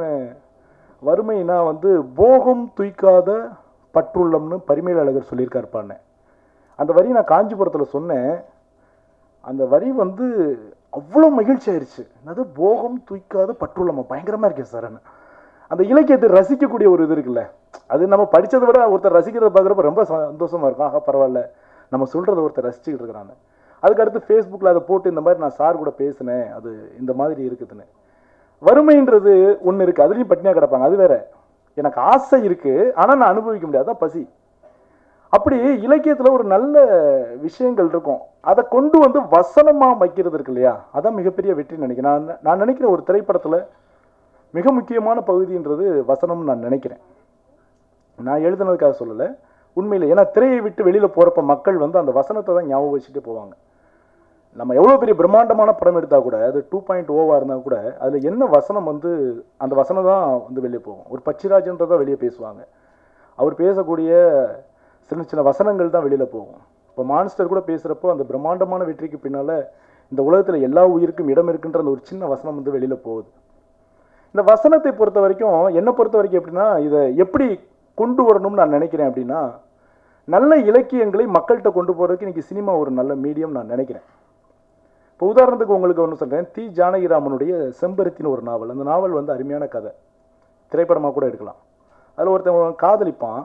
வறுமைனா வந்து போகம் துய்க்காத பற்றுள்ளம்னு பரிமேல் அழகர் சொல்லியிருக்காருப்பான்னு அந்த வரி நான் காஞ்சிபுரத்தில் சொன்னேன் அந்த வரி வந்து அவ்வளோ மகிழ்ச்சி ஆயிடுச்சு அது போகம் தூய்க்காத பற்றுள்ளமா பயங்கரமாக இருக்கேன் சார் அந்த இலக்கியத்தை ரசிக்கக்கூடிய ஒரு இது இருக்குல்ல அது நம்ம படிச்சதை விட ஒருத்தர் ரசிக்கிறத பார்க்குறப்ப ரொம்ப சந்தோஷமா இருக்கும் ஆஹா பரவாயில்ல நம்ம சொல்கிறத ஒருத்தர் ரசிச்சுக்கிட்டு இருக்கிறாங்க அதுக்கு அடுத்து ஃபேஸ்புக்கில் அதை போட்டு இந்த மாதிரி நான் சார் கூட பேசினேன் அது இந்த மாதிரி இருக்குதுன்னு வறுமைன்றது ஒன்று இருக்குது அதுலேயும் பட்டினியாக கிடப்பாங்க அது வேற எனக்கு ஆசை இருக்குது ஆனால் நான் அனுபவிக்க முடியாது அதான் பசி அப்படி இலக்கியத்துல ஒரு நல்ல விஷயங்கள் இருக்கும் அதை கொண்டு வந்து வசனமா வைக்கிறது இருக்கு இல்லையா அதான் மிகப்பெரிய வெற்றி நினைக்கிறேன் நான் நான் நினைக்கிற ஒரு திரைப்படத்துல மிக முக்கியமான பகுதின்றது வசனம்னு நான் நினைக்கிறேன் நான் எழுதுனதுக்காக சொல்லலை உண்மையில் ஏன்னா திரையை விட்டு வெளியில போறப்ப மக்கள் வந்து அந்த வசனத்தை தான் ஞாபகம் வச்சுட்டு போவாங்க நம்ம எவ்வளோ பெரிய பிரம்மாண்டமான படம் எடுத்தா கூட அது டூ பாயிண்ட் ஓவாக இருந்தால் கூட அதில் என்ன வசனம் வந்து அந்த வசனம் தான் வந்து வெளியே போகும் ஒரு பச்சிராஜன்றதான் வெளியே பேசுவாங்க அவர் பேசக்கூடிய சின்ன சின்ன வசனங்கள் தான் வெளியில் போகும் இப்போ மான்ஸ்டர் கூட பேசுகிறப்போ அந்த பிரம்மாண்டமான வெற்றிக்கு பின்னால் இந்த உலகத்தில் எல்லா உயிருக்கும் இடம் இருக்குன்ற அந்த ஒரு சின்ன வசனம் வந்து வெளியில் போகுது இந்த வசனத்தை பொறுத்த வரைக்கும் என்னை பொறுத்த வரைக்கும் எப்படின்னா இதை எப்படி கொண்டு வரணும்னு நான் நினைக்கிறேன் அப்படின்னா நல்ல இலக்கியங்களை மக்கள்கிட்ட கொண்டு போகிறதுக்கு இன்னைக்கு சினிமா ஒரு நல்ல மீடியம் நான் நினைக்கிறேன் இப்போ உதாரணத்துக்கு உங்களுக்கு ஒன்று சொல்கிறேன் தி ஜானகிராமனுடைய செம்பருத்தின்னு ஒரு நாவல் அந்த நாவல் வந்து அருமையான கதை திரைப்படமாக கூட எடுக்கலாம் அதில் ஒருத்தன் காதலிப்பான்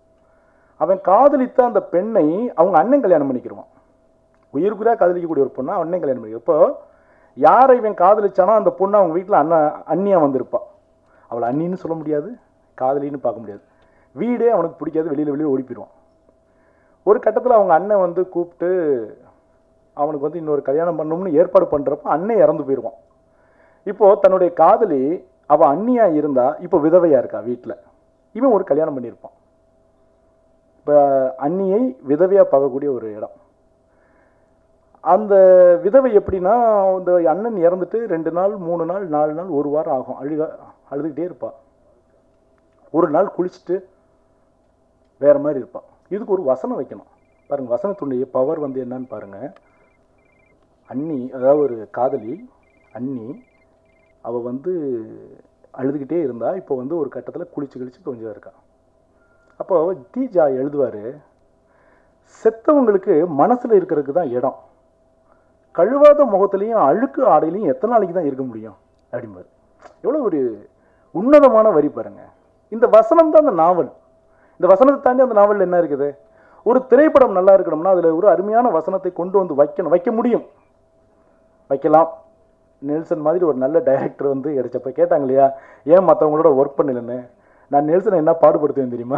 அவன் காதலித்த அந்த பெண்ணை அவங்க அண்ணன் கல்யாணம் பண்ணிக்கிருவான் உயிருக்குறியாக காதலிக்கக்கூடிய ஒரு பொண்ணை அண்ணன் கல்யாணம் பண்ணிக்க இப்போ யாரை இவன் காதலிச்சானோ அந்த பொண்ணு அவங்க வீட்டில் அண்ணன் அண்ணியா வந்திருப்பா அவளை அண்ணின்னு சொல்ல முடியாது காதலின்னு பார்க்க முடியாது வீடே அவனுக்கு பிடிக்காது வெளியில் வெளியில் ஓடி போயிடுவான் ஒரு கட்டத்தில் அவங்க அண்ணன் வந்து கூப்பிட்டு அவனுக்கு வந்து இன்னொரு கல்யாணம் பண்ணணும்னு ஏற்பாடு பண்ணுறப்ப அண்ணன் இறந்து போயிடுவான் இப்போ தன்னுடைய காதலி அவ அண்ணியா இருந்தா இப்போ விதவையா இருக்கா வீட்டில் இவன் ஒரு கல்யாணம் பண்ணியிருப்பான் இப்போ அண்ணியை விதவையா பார்க்கக்கூடிய ஒரு இடம் அந்த விதவை எப்படின்னா இந்த அண்ணன் இறந்துட்டு ரெண்டு நாள் மூணு நாள் நாலு நாள் ஒரு வாரம் ஆகும் அழுக அழுதுகிட்டே இருப்பா ஒரு நாள் குளிச்சுட்டு வேற மாதிரி இருப்பான் இதுக்கு ஒரு வசனம் வைக்கணும் பாருங்க வசனத்துடைய பவர் வந்து என்னன்னு பாருங்க அண்ணி அதாவது ஒரு காதலி அண்ணி அவள் வந்து அழுதுகிட்டே இருந்தா இப்போ வந்து ஒரு கட்டத்தில் குளிச்சு கிழிச்சு கொஞ்சம் இருக்கா அப்போ தீஜா எழுதுவார் செத்தவங்களுக்கு மனசில் இருக்கிறதுக்கு தான் இடம் கழுவாத முகத்துலையும் அழுக்கு ஆடையிலையும் எத்தனை நாளைக்கு தான் இருக்க முடியும் அப்படிம்பாரு எவ்வளோ ஒரு உன்னதமான வரி பாருங்க இந்த வசனம் தான் அந்த நாவல் இந்த வசனத்தை தாண்டி அந்த நாவலில் என்ன இருக்குது ஒரு திரைப்படம் நல்லா இருக்கணும்னா அதில் ஒரு அருமையான வசனத்தை கொண்டு வந்து வைக்கணும் வைக்க முடியும் வைக்கலாம் நெல்சன் மாதிரி ஒரு நல்ல டைரக்டர் வந்து கிடைச்சப்ப கேட்டாங்க இல்லையா ஏன் மற்றவங்களோட ஒர்க் பண்ணலன்னு நான் நெல்சனை என்ன பாடுபடுத்துவேன் தெரியுமா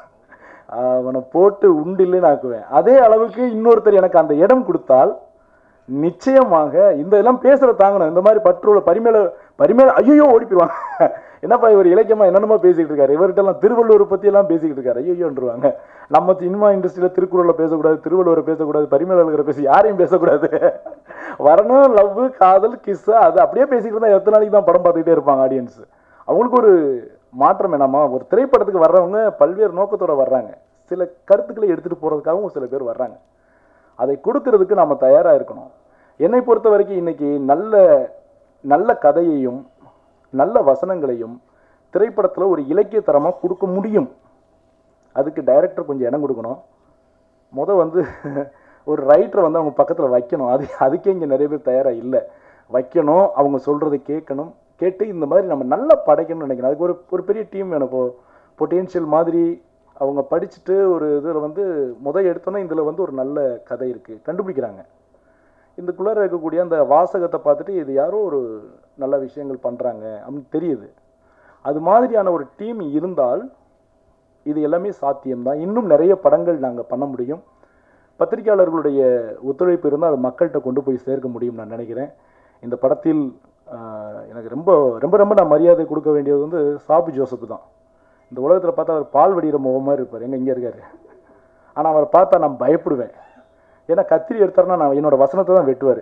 அவனை போட்டு உண்டில்லைன்னு ஆக்குவேன் அதே அளவுக்கு இன்னொருத்தர் எனக்கு அந்த இடம் கொடுத்தால் நிச்சயமாக இந்த இதெல்லாம் பேசுற தாங்கணும் இந்த மாதிரி பற்றுள்ள பரிமேல பரிமேல ஐயோ ஓடி போயிடுவாங்க என்னப்பா இவர் இலக்கியமா என்னென்னமோ பேசிக்கிட்டு இருக்காரு இவர்கிட்ட எல்லாம் திருவள்ளுவர் பத்தி எல்லாம் பேசிக்கிட்டு இருக்காரு ஐயோன்றுவாங்க நம்ம சினிமா இண்டஸ்ட்ரியில திருக்குறளை பேசக்கூடாது திருவள்ளுவரை பேசக்கூடாது பரிமேலழகரை பேசி யாரையும் பேசக்கூடாது வரணும் லவ் காதல் கிஸ் அது அப்படியே பேசிக்கிட்டு இருந்தா எத்தனை நாளைக்கு தான் படம் பார்த்துக்கிட்டே இருப்பாங்க ஆடியன்ஸ் அவங்களுக்கு ஒரு மாற்றம் வேணாமா ஒரு திரைப்படத்துக்கு வர்றவங்க பல்வேறு நோக்கத்தோட வர்றாங்க சில கருத்துக்களை எடுத்துட்டு போறதுக்காகவும் சில பேர் வர்றாங்க அதை கொடுக்கறதுக்கு நாம தயாரா இருக்கணும் என்னை பொறுத்த வரைக்கும் இன்னைக்கு நல்ல நல்ல கதையையும் நல்ல வசனங்களையும் திரைப்படத்துல ஒரு இலக்கிய தரமா கொடுக்க முடியும் அதுக்கு டைரக்டர் கொஞ்சம் இடம் கொடுக்கணும் முத வந்து ஒரு ரைட்டரை வந்து அவங்க பக்கத்துல வைக்கணும் அது அதுக்கே இங்க நிறைய பேர் தயாரா இல்லை வைக்கணும் அவங்க சொல்றதை கேட்கணும் கேட்டு இந்த மாதிரி நம்ம நல்லா படைக்கணும்னு நினைக்கிறேன் அதுக்கு ஒரு ஒரு பெரிய டீம் வேணும் இப்போ பொட்டென்ஷியல் மாதிரி அவங்க படிச்சுட்டு ஒரு இதில் வந்து முத எடுத்தோன்னே இதில் வந்து ஒரு நல்ல கதை இருக்குது கண்டுபிடிக்கிறாங்க இதுக்குள்ளார இருக்கக்கூடிய அந்த வாசகத்தை பார்த்துட்டு இது யாரோ ஒரு நல்ல விஷயங்கள் பண்ணுறாங்க அப்படின்னு தெரியுது அது மாதிரியான ஒரு டீம் இருந்தால் இது எல்லாமே சாத்தியம்தான் இன்னும் நிறைய படங்கள் நாங்கள் பண்ண முடியும் பத்திரிகையாளர்களுடைய ஒத்துழைப்பு இருந்தால் அது மக்கள்கிட்ட கொண்டு போய் சேர்க்க முடியும் நான் நினைக்கிறேன் இந்த படத்தில் ஆஹ், எனக்கு ரொம்ப ரொம்ப ரொம்ப நான் மரியாதை கொடுக்க வேண்டியது வந்து சாபு ஜோசப் தான் இந்த உலகத்தில் பார்த்தா அவர் பால் வடிகிற முகம் மாதிரி இருப்பார் எங்க இங்கே இருக்காரு ஆனால் அவரை பார்த்தா நான் பயப்படுவேன் ஏன்னா கத்திரி எடுத்தாருன்னா நான் என்னோட வசனத்தை தான் வெட்டுவார்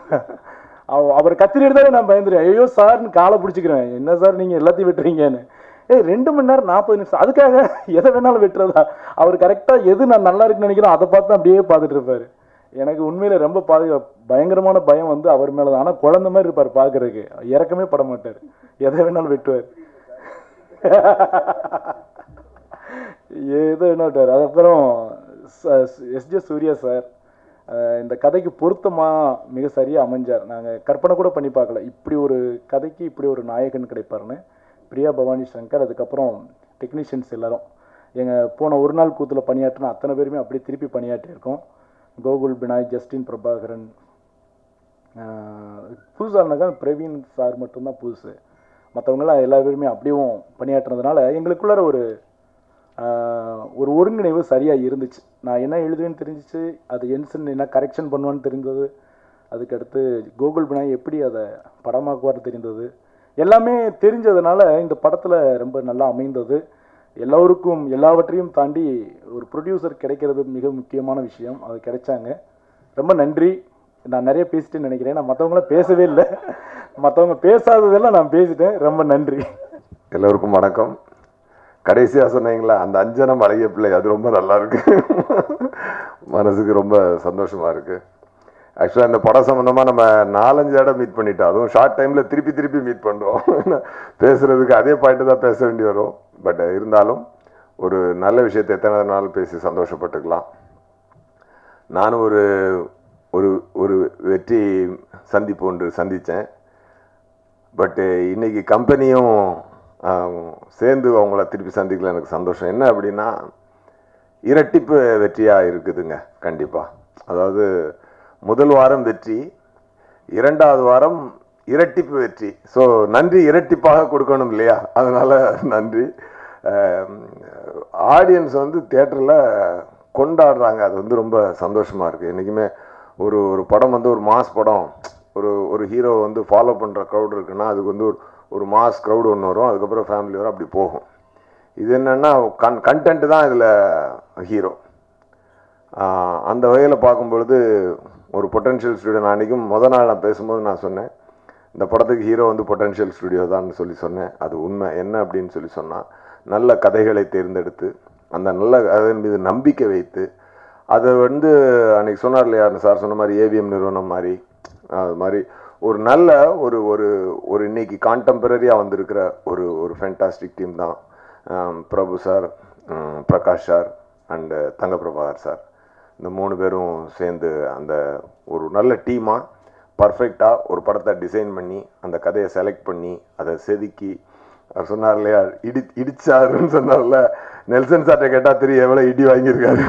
அவர் கத்திரி எடுத்தாலே நான் பயந்துருவேன் ஐயோ சார்னு காலை பிடிச்சிக்கிறேன் என்ன சார் நீங்கள் எல்லாத்தையும் வெட்டுறீங்கன்னு ஏய் ரெண்டு மணி நேரம் நாற்பது நிமிஷம் அதுக்காக எதை வேணாலும் வெட்டுறதா அவர் கரெக்டாக எது நான் நல்லா இருக்குன்னு நினைக்கிறோம் அதை பார்த்து தான் அப்படியே பார்த்துட்டு இருப்பாரு எனக்கு உண்மையில ரொம்ப பாதுகா பயங்கரமான பயம் வந்து அவர் மேலே தான் ஆனால் குழந்தை மாதிரி இருப்பார் பார்க்கறதுக்கு இறக்கமே பட மாட்டார் எதை வேணாலும் வெட்டுவார் ஏதோ என்ன விட்டார் அதுக்கப்புறம் எஸ்ஜே சூர்யா சார் அஹ் இந்த கதைக்கு பொருத்தமா மிக சரியா அமைஞ்சார் நாங்கள் கற்பனை கூட பண்ணி பார்க்கல இப்படி ஒரு கதைக்கு இப்படி ஒரு நாயகன் கிடைப்பாருன்னு பிரியா பவானி சங்கர் அதுக்கப்புறம் டெக்னீஷியன்ஸ் எல்லாரும் எங்கள் போன ஒரு நாள் கூத்தில் பணியாற்றின அத்தனை பேருமே அப்படியே திருப்பி பணியாற்றியிருக்கோம் கோகுல் பினாய் ஜஸ்டின் பிரபாகரன் புதுசாக பிரவீன் சார் மட்டும்தான் புதுசு மற்றவங்களாம் எல்லா பேருமே அப்படியும் பணியாற்றுனதுனால எங்களுக்குள்ளார ஒரு ஆஹ், ஒரு ஒருங்கிணைவு சரியாக இருந்துச்சு நான் என்ன எழுதுவேன்னு தெரிஞ்சிச்சு அது என்சன் என்ன கரெக்ஷன் பண்ணுவான்னு தெரிந்தது அதுக்கடுத்து கூகுள் பினாய் எப்படி அதை படமாக்குவார் தெரிந்தது எல்லாமே தெரிஞ்சதுனால இந்த படத்தில் ரொம்ப நல்லா அமைந்தது எல்லோருக்கும் எல்லாவற்றையும் தாண்டி ஒரு ப்ரொடியூசர் கிடைக்கிறது மிக முக்கியமான விஷயம் அது கிடைச்சாங்க ரொம்ப நன்றி நான் நிறைய பேசிட்டேன்னு நினைக்கிறேன் நான் மற்றவங்களாம் பேசவே இல்லை மற்றவங்க பேசாததெல்லாம் நான் பேசிட்டேன் ரொம்ப நன்றி எல்லோருக்கும் வணக்கம் கடைசியாக சொன்னீங்களா அந்த அஞ்சனம் அழகிய பிள்ளை அது ரொம்ப நல்லா இருக்கு மனசுக்கு ரொம்ப சந்தோஷமா இருக்கு ஆக்சுவலாக இந்த படம் சம்மந்தமாக நம்ம நாலஞ்சு இடம் மீட் பண்ணிட்டோம் அதுவும் ஷார்ட் டைமில் திருப்பி திருப்பி மீட் பண்ணுறோம் பேசுறதுக்கு அதே பாயிண்ட் தான் பேச வேண்டி வரும் பட் இருந்தாலும் ஒரு நல்ல விஷயத்தை எத்தனை நாள் பேசி சந்தோஷப்பட்டுக்கலாம் நானும் ஒரு ஒரு ஒரு வெற்றி சந்திப்பு ஒன்று சந்தித்தேன் பட்டு இன்னைக்கு கம்பெனியும் சேர்ந்து அவங்கள திருப்பி சந்திக்கல எனக்கு சந்தோஷம் என்ன அப்படின்னா இரட்டிப்பு வெற்றியாக இருக்குதுங்க கண்டிப்பாக அதாவது முதல் வாரம் வெற்றி இரண்டாவது வாரம் இரட்டிப்பு வெற்றி ஸோ நன்றி இரட்டிப்பாக கொடுக்கணும் இல்லையா அதனால நன்றி ஆடியன்ஸ் வந்து தேட்டரில் கொண்டாடுறாங்க அது வந்து ரொம்ப சந்தோஷமாக இருக்குது என்றைக்குமே ஒரு ஒரு படம் வந்து ஒரு மாஸ் படம் ஒரு ஒரு ஹீரோ வந்து ஃபாலோ பண்ணுற க்ரௌட் இருக்குன்னா அதுக்கு வந்து ஒரு ஒரு மாஸ் க்ரௌடு ஒன்று வரும் அதுக்கப்புறம் ஃபேமிலி வரும் அப்படி போகும் இது என்னென்னா கன் கண்டென்ட் தான் இதில் ஹீரோ அந்த வகையில் பார்க்கும்பொழுது ஒரு பொட்டன்ஷியல் ஸ்டுடியோ நான் அன்றைக்கும் முத நாள் நான் பேசும்போது நான் சொன்னேன் இந்த படத்துக்கு ஹீரோ வந்து பொட்டன்ஷியல் ஸ்டுடியோ தான் சொல்லி சொன்னேன் அது உண்மை என்ன அப்படின்னு சொல்லி சொன்னால் நல்ல கதைகளை தேர்ந்தெடுத்து அந்த நல்ல அதன் மீது நம்பிக்கை வைத்து அது வந்து அன்னைக்கு சொன்னார் இல்லையா சார் சொன்ன மாதிரி ஏவிஎம் நிறுவனம் மாதிரி அது மாதிரி ஒரு நல்ல ஒரு ஒரு ஒரு இன்னைக்கு கான்டெம்பரரியாக வந்திருக்கிற ஒரு ஒரு ஃபென்டாஸ்டிக் டீம் தான் ஆம், பிரபு சார் ம், Prakash sir and Thangaprabhakar sir இந்த மூணு பேரும் சேர்ந்து அந்த ஒரு நல்ல டீமாக பர்ஃபெக்டாக ஒரு படத்தை டிசைன் பண்ணி அந்த கதையை செலக்ட் பண்ணி அதை செதுக்கி அவர் சொன்னார் இல்லையா இடி இடிச்சாருன்னு சொன்னார்ல நெல்சன் சார்ட்ட கேட்டால் தெரியும் எவ்வளோ இடி வாங்கியிருக்காரு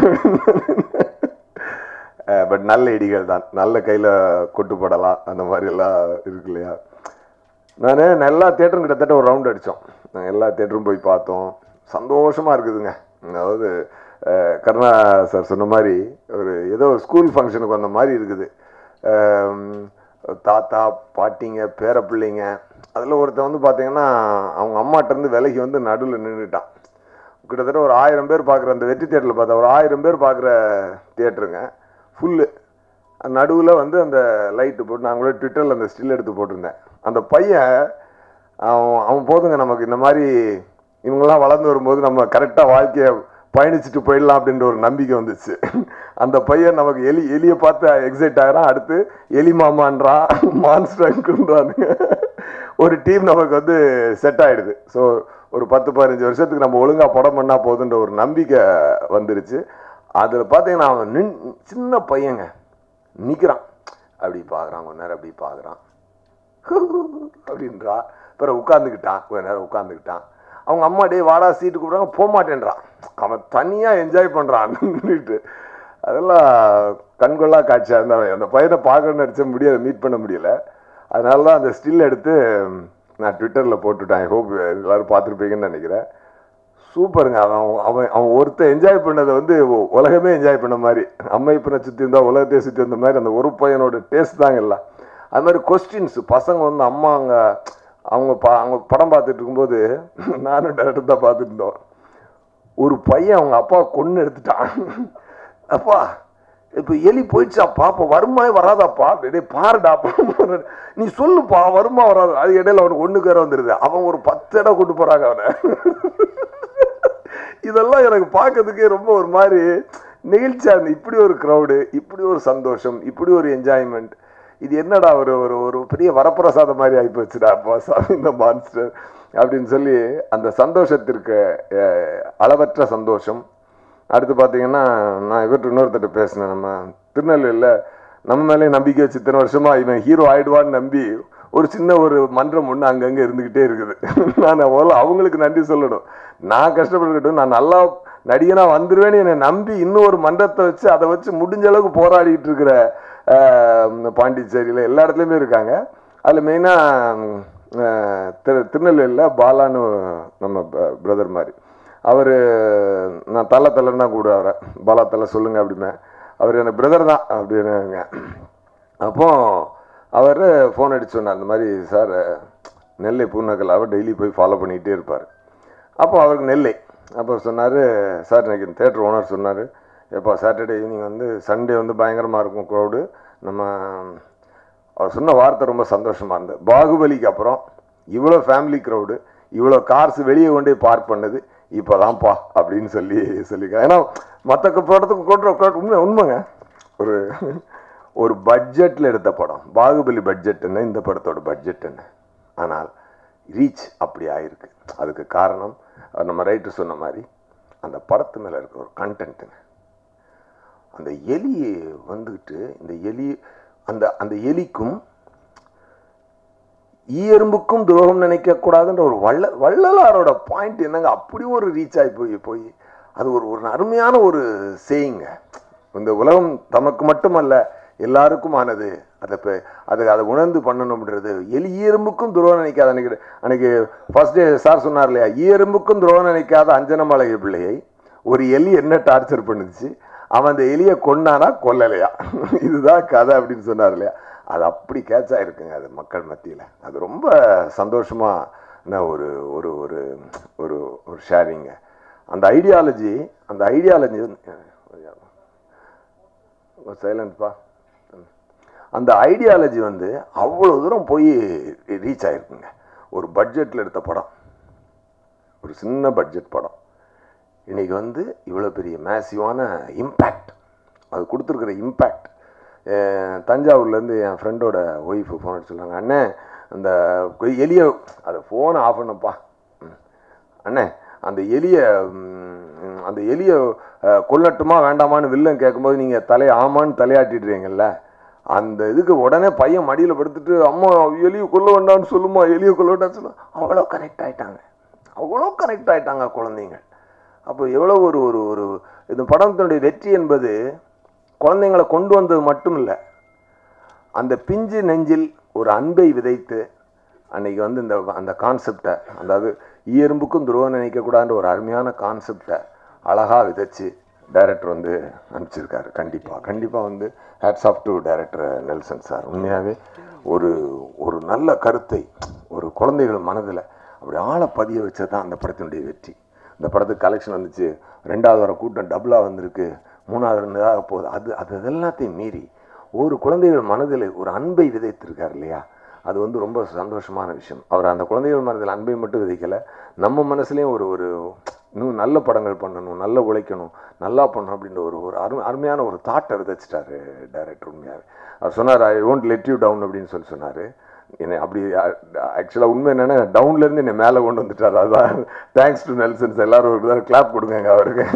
பட் நல்ல இடிகள் தான் நல்ல கையில் கொட்டு போடலாம் அந்த மாதிரி எல்லாம் இருக்கு இல்லையா நான் எல்லா தேட்டரும் கிட்டத்தட்ட ஒரு ரவுண்ட் அடித்தோம் நாங்கள் எல்லா தேட்டரும் போய் பார்த்தோம் சந்தோஷமாக இருக்குதுங்க அதாவது அஹ், கருணா சார் சொன்ன மாதிரி ஒரு ஏதோ ஒரு ஸ்கூல் ஃபங்க்ஷனுக்கு வந்த மாதிரி இருக்குது அஹ், தாத்தா பாட்டிங்க பேர பிள்ளைங்க அதில் ஒருத்தன் வந்து பார்த்தீங்கன்னா அவங்க அம்மாட்டேருந்து விலகி வந்து நடுவில் நின்றுட்டான் கிட்டத்தட்ட ஒரு ஆயிரம் பேர் பார்க்குற அந்த வெற்றி தேட்டரில் பார்த்தா ஒரு ஆயிரம் பேர் பார்க்குற தேட்டருங்க ஃபுல்லு நடுவில் வந்து அந்த லைட்டு போட்டு நான் கூட ட்விட்டரில் அந்த ஸ்டில் எடுத்து போட்டிருந்தேன் அந்த பையன் அவன் அவன் போதுங்க நமக்கு இந்த மாதிரி இவங்கெல்லாம் வளர்ந்து வரும்போது நம்ம கரெக்டாக வாழ்க்கையை பயணிச்சுட்டு போயிடலாம் அப்படின்ற ஒரு நம்பிக்கை வந்துச்சு அந்த பையன் நமக்கு எலி எலியை பார்த்து எக்ஸைட் ஆகிறான் அடுத்து எலி மாமான்றான் மான்ஸ்டர்ன்றானுங்க ஒரு டீம் நமக்கு வந்து செட் ஆயிடுது ஸோ ஒரு பத்து பதினஞ்சு வருஷத்துக்கு நம்ம ஒழுங்காக படம் பண்ணால் போதுன்ற ஒரு நம்பிக்கை வந்துருச்சு அதில் பார்த்தீங்கன்னா அவன் நின் சின்ன பையங்க நிற்கிறான் அப்படி பார்க்குறான் கொஞ்ச நேரம் அப்படி பார்க்குறான் அப்படின்றா பிறகு உட்காந்துக்கிட்டான் கொஞ்ச நேரம் உட்காந்துக்கிட்டான் அவங்க அம்மா டே வாடா சீட்டு கூப்பிட்றாங்க போக மாட்டேன்றான் அவன் தனியாக என்ஜாய் பண்ணுறான்னுட்டு அதெல்லாம் கண்கொள்ளா காட்சியாக இருந்தவன் அந்த பையனை பார்க்கணும்னு நினச்ச முடியாது மீட் பண்ண முடியல அதனால தான் அந்த ஸ்டில் எடுத்து நான் ட்விட்டரில் போட்டுவிட்டேன் ஹோப் எல்லோரும் பார்த்துருப்பீங்கன்னு நினைக்கிறேன் சூப்பருங்க அவன் அவன் அவன் ஒருத்தன் என்ஜாய் பண்ணதை வந்து உ- உலகமே என்ஜாய் பண்ண மாதிரி அம்மை பின்ன சுற்றி இருந்தால் உலகத்தையே சுற்றி வந்த மாதிரி அந்த ஒரு பையனோட டேஸ்ட் தாங்க எல்லாம் அது மாதிரி கொஸ்டின்ஸ் பசங்க வந்து அம்மா அங்கே அவங்க பா அவங்க படம் பார்த்துட்டு இருக்கும்போது நானும் டேரக்டர் தான் பார்த்துட்டு இருந்தோம் ஒரு பையன் அவங்க அப்பா கொன்று எடுத்துட்டான் அப்பா இப்போ எலி போயிடுச்சா பாப்பா வருமா வராதாப்பா டேய் பாருடா பாரு. நீ சொல்லுப்பா வருமா வராது அது இடையில அவனுக்கு ஒண்ணுக்கு வேற வந்துருது அவன் ஒரு பத்து இடம் கூட்டு போறாங்க அவனை இதெல்லாம் எனக்கு பார்க்கறதுக்கே ரொம்ப ஒரு மாதிரி நெகிழ்ச்சியா இருந்து இப்படி ஒரு க்ரௌடு இப்படி ஒரு சந்தோஷம் இப்படி ஒரு என்ஜாய்மெண்ட் இது என்னடா ஒரு ஒரு ஒரு பெரிய வரப்பிரசாதம் மாதிரி ஆகிப்போச்சுடா அப்பா சாமி இந்த மான்ஸ்டர் அப்படின்னு சொல்லி அந்த சந்தோஷத்திற்கு அஹ், அளவற்ற சந்தோஷம் அடுத்து பார்த்தீங்கன்னா நான் இவர்கிட்ட இன்னொருத்தட்ட பேசினேன் நம்ம திருநெல்வேலியில் நம்ம மேலே நம்பிக்கை வச்சு இத்தனை வருஷமா இவன் ஹீரோ ஆயிடுவான்னு நம்பி ஒரு சின்ன ஒரு மன்றம் ஒன்று அங்கங்கே இருந்துக்கிட்டே இருக்குது நான் முதல்ல அவங்களுக்கு நன்றி சொல்லணும் நான் கஷ்டப்பட்டுக்கிட்டும் நான் நல்லா நடிகனா வந்துருவேன்னு என்னை நம்பி இன்னும் ஒரு மன்றத்தை வச்சு அதை வச்சு முடிஞ்ச அளவுக்கு போராடிட்டு இருக்கிற ஆஹ், பாண்டிச்சேரியில் எல்லா இடத்துலையுமே இருக்காங்க அதில் மெயினாக திரு திருநெல்வேலியில் பாலான்னு நம்ம பிரதர் மாதிரி அவர் நான் தலை தலைன்னு தான் கூட அவரை பாலா தலை சொல்லுங்க அப்படிமே அவர் எனக்கு பிரதர் தான் அப்படின்னுங்க அப்போ அவர் ஃபோன் அடிச்சு சொன்னார் இந்த மாதிரி சார் நெல்லை பூர்ணக்கலாவை டெய்லி போய் ஃபாலோ பண்ணிக்கிட்டே இருப்பார் அப்போ அவருக்கு நெல்லை அப்போ சொன்னார் சார் இன்னைக்கு தேட்டர் ஓனர் சொன்னார் எப்போ சாட்டர்டே ஈவினிங் வந்து சண்டே வந்து பயங்கரமாக இருக்கும் க்ரௌடு நம்ம அவர் சொன்ன வார்த்தை ரொம்ப சந்தோஷமாக இருந்தது பாகுபலிக்கு அப்புறம் இவ்வளோ ஃபேமிலி க்ரௌடு இவ்வளோ கார்ஸ் வெளியே கொண்டு போய் பார்க் பண்ணது இப்போதான்ப்பா அப்படின்னு சொல்லி சொல்லியிருக்காங்க ஏன்னா மற்ற படத்துக்கு கொண்டு உண்மை உண்மைங்க ஒரு ஒரு பட்ஜெட்டில் எடுத்த படம் பாகுபலி பட்ஜெட் என்ன இந்த படத்தோட பட்ஜெட் என்ன ஆனால் ரீச் அப்படி ஆயிருக்கு அதுக்கு காரணம் அவர் நம்ம ரைட்டர் சொன்ன மாதிரி அந்த படத்து மேலே இருக்கிற ஒரு கண்டென்ட்டுங்க அந்த எலி வந்துக்கிட்டு இந்த எலி அந்த அந்த எலிக்கும் ஈயரும்புக்கும் துரோகம் நினைக்கக்கூடாதுன்ற ஒரு வள்ள வள்ளலாரோட பாயிண்ட் என்னங்க அப்படி ஒரு ரீச் ஆகி போய் போய் அது ஒரு ஒரு அருமையான ஒரு சேயிங்க இந்த உலகம் தமக்கு மட்டுமல்ல எல்லாருக்குமானது அதை இப்போ அதை அதை உணர்ந்து பண்ணணும்ன்றது எலி ஈயரும்புக்கும் துரோகம் நினைக்காத அன்னைக்கு அன்னைக்கு ஃபர்ஸ்ட் டே சார் சொன்னார் இல்லையா ஈயரும்புக்கும் துரோகம் நினைக்காத அஞ்சனமலை பிள்ளையை ஒரு எலி என்ன டார்ச்சர் பண்ணுச்சு அவன் அந்த எலியை கொன்னானா கொல்லலையா இதுதான் கதை அப்படின்னு சொன்னார் இல்லையா அது அப்படி கேட்ச் ஆகிருக்குங்க அது மக்கள் மத்தியில் அது ரொம்ப சந்தோஷமான ஒரு ஒரு ஒரு ஒரு ஒரு ஷேரிங்க அந்த ஐடியாலஜி அந்த ஐடியாலஜி சைலண்ட்ப்பா அந்த ஐடியாலஜி வந்து அவ்வளோ தூரம் போய் ரீச் ஆகிருக்குங்க ஒரு பட்ஜெட்டில் எடுத்த படம் ஒரு சின்ன பட்ஜெட் படம் இன்னைக்கு வந்து இவ்வளோ பெரிய மேசிவான இம்பேக்ட் அது கொடுத்துருக்குற இம்பேக்ட் தஞ்சாவூர்லேருந்து என் ஃப்ரெண்டோட ஒய்ஃபு ஃபோன் அடிச்சு சொன்னாங்க அண்ணே அந்த கொ- எலிய அதை ஃபோனை ஆஃப் பண்ணப்பா ம். அண்ணே அந்த எலிய ம், அந்த எலிய அஹ், கொல்லட்டுமா வேண்டாமான்னு வில்லன் கேட்கும்போது நீங்கள் தலையை ஆமான்னு தலையாட்டிடுறீங்கல்ல அந்த இதுக்கு உடனே பையன் மடியில் படுத்துட்டு அம்மா எலியை கொல்ல வேண்டாம்னு சொல்லுமா எலியை கொல்ல வேண்டாம்னு சொல்லுமா அவ்வளோ கனெக்ட் ஆயிட்டாங்க அவ்வளோ கனெக்ட் ஆயிட்டாங்க குழந்தைங்க அப்போ எவ்வளோ ஒரு ஒரு ஒரு இந்த படத்தினுடைய வெற்றி என்பது குழந்தைங்களை கொண்டு வந்தது மட்டும் இல்லை அந்த பிஞ்சு நெஞ்சில் ஒரு அன்பை விதைத்து அன்னைக்கு வந்து இந்த அந்த கான்செப்டை அதாவது ஈயரும்புக்கும் துருவம் நினைக்கக்கூடாதுன்ற ஒரு அருமையான கான்செப்டை அழகாக விதைச்சு டைரக்டர் வந்து அனுப்பிச்சிருக்காரு கண்டிப்பாக கண்டிப்பாக வந்து hats off to director Nelson sir உண்மையாகவே ஒரு ஒரு நல்ல கருத்தை ஒரு குழந்தைகள் மனதில் அப்படி ஆழ பதிய வச்சது தான் அந்த படத்தினுடைய வெற்றி இந்த படத்துக்கு கலெக்ஷன் வந்துச்சு ரெண்டாவது வர கூட்டம் டபுளாக வந்திருக்கு மூணாவது ரெண்டாக போகுது அது அது எல்லாத்தையும் மீறி ஒரு குழந்தைகள் மனதில் ஒரு அன்பை விதைத்திருக்கார் இல்லையா அது வந்து ரொம்ப சந்தோஷமான விஷயம் அவர் அந்த குழந்தைகள் மனதில் அன்பை மட்டும் விதைக்கலை நம்ம மனசுலேயும் ஒரு ஒரு இன்னும் நல்ல படங்கள் பண்ணணும் நல்லா உழைக்கணும் நல்லா பண்ணணும் அப்படின்ற ஒரு ஒரு அரு அருமையான ஒரு தாட்டை விதைச்சிட்டாரு டைரக்டர் உண்மையாகவே அவர் சொன்னார் I won't let you down அப்படின்னு சொல்லி சொன்னார் என்னை அப்படி ஆக்சுவலாக உண்மை என்னென்னா டவுன்லேருந்து என்னை மேலே கொண்டு வந்துட்டார் அதான் தேங்க்ஸ் டு நெல்சன்ஸ் எல்லாரும் ஒரு தடவை கிளாப் கொடுங்க அவருக்கு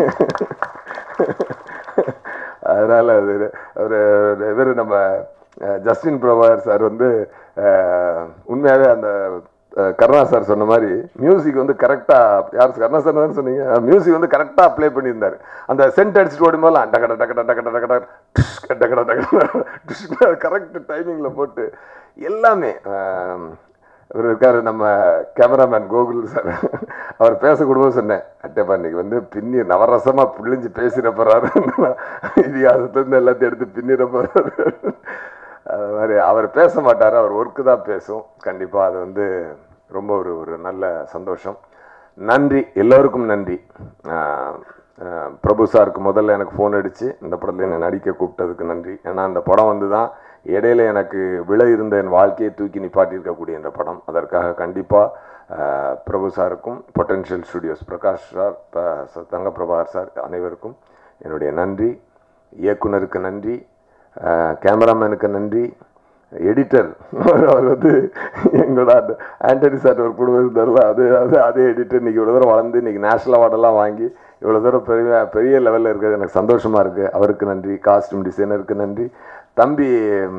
அதனால் அது ஒரு இவர் நம்ம அஹ், ஜஸ்டின் பிரபாகர் சார் வந்து அஹ், உண்மையாகவே அந்த அஹ், கருணா சார் சொன்ன மாதிரி மியூசிக் வந்து கரெக்டாக யார் கருணா சார் தான் சொன்னீங்க மியூசிக் வந்து கரெக்டாக ப்ளே பண்ணியிருந்தார் அந்த சென்ட் அடிச்சுட்டு ஓடும்போதெல்லாம் டக்கட டக்கட டக்கட டக்கட டிஷ்க டக்கட டக்கட கரெக்ட் டைமிங்கில் போட்டு எல்லாமே அஹ், இவர் இருக்காரு நம்ம கேமராமேன் கோகுல் சார் அவர் பேசக்கூடாது சொன்னேன் அட்டப்பா இன்னைக்கு வந்து பின்னி நவரசமா புழிஞ்சு பேசிட போறாரு இதிகாசத்துலேருந்து எல்லாத்தையும் எடுத்து பின்னிட போறாரு அது மாதிரி அவர் பேச மாட்டார் அவர் ஒர்க்கு தான் பேசும் கண்டிப்பாக அது வந்து ரொம்ப ஒரு ஒரு நல்ல சந்தோஷம் நன்றி எல்லோருக்கும் நன்றி ஆஹ் ஆஹ் பிரபு சாருக்கு முதல்ல எனக்கு ஃபோன் அடித்து இந்த படத்தில் என்னை நடிக்க கூப்பிட்டதுக்கு நன்றி ஏன்னா அந்த படம் வந்து தான் இடையில எனக்கு விழ இருந்த என் வாழ்க்கையை தூக்கி நிப்பாட்டியிருக்கக்கூடிய இந்த படம் அதற்காக கண்டிப்பாக பிரபு சாருக்கும் பொட்டன்ஷியல் ஸ்டுடியோஸ் பிரகாஷ் சார் ப- ச- தங்க பிரபாகர் சார் அனைவருக்கும் என்னுடைய நன்றி இயக்குனருக்கு நன்றி ஆஹ் கேமராமேனுக்கு நன்றி எடிட்டர் அவர் வந்து எங்களோட அந்த ஆண்டனி சார் ஒரு குடும்பம் இருந்தார்ல அது அது அதே எடிட்டர் இன்னைக்கு இவ்வளோ தூரம் வளர்ந்து இன்னைக்கு நேஷனல் அவார்டெல்லாம் வாங்கி இவ்வளோ தூரம் பெரிய பெரிய லெவலில் இருக்கிறது எனக்கு சந்தோஷமாக இருக்குது அவருக்கு நன்றி காஸ்டியூம் டிசைனருக்கு நன்றி தம்பி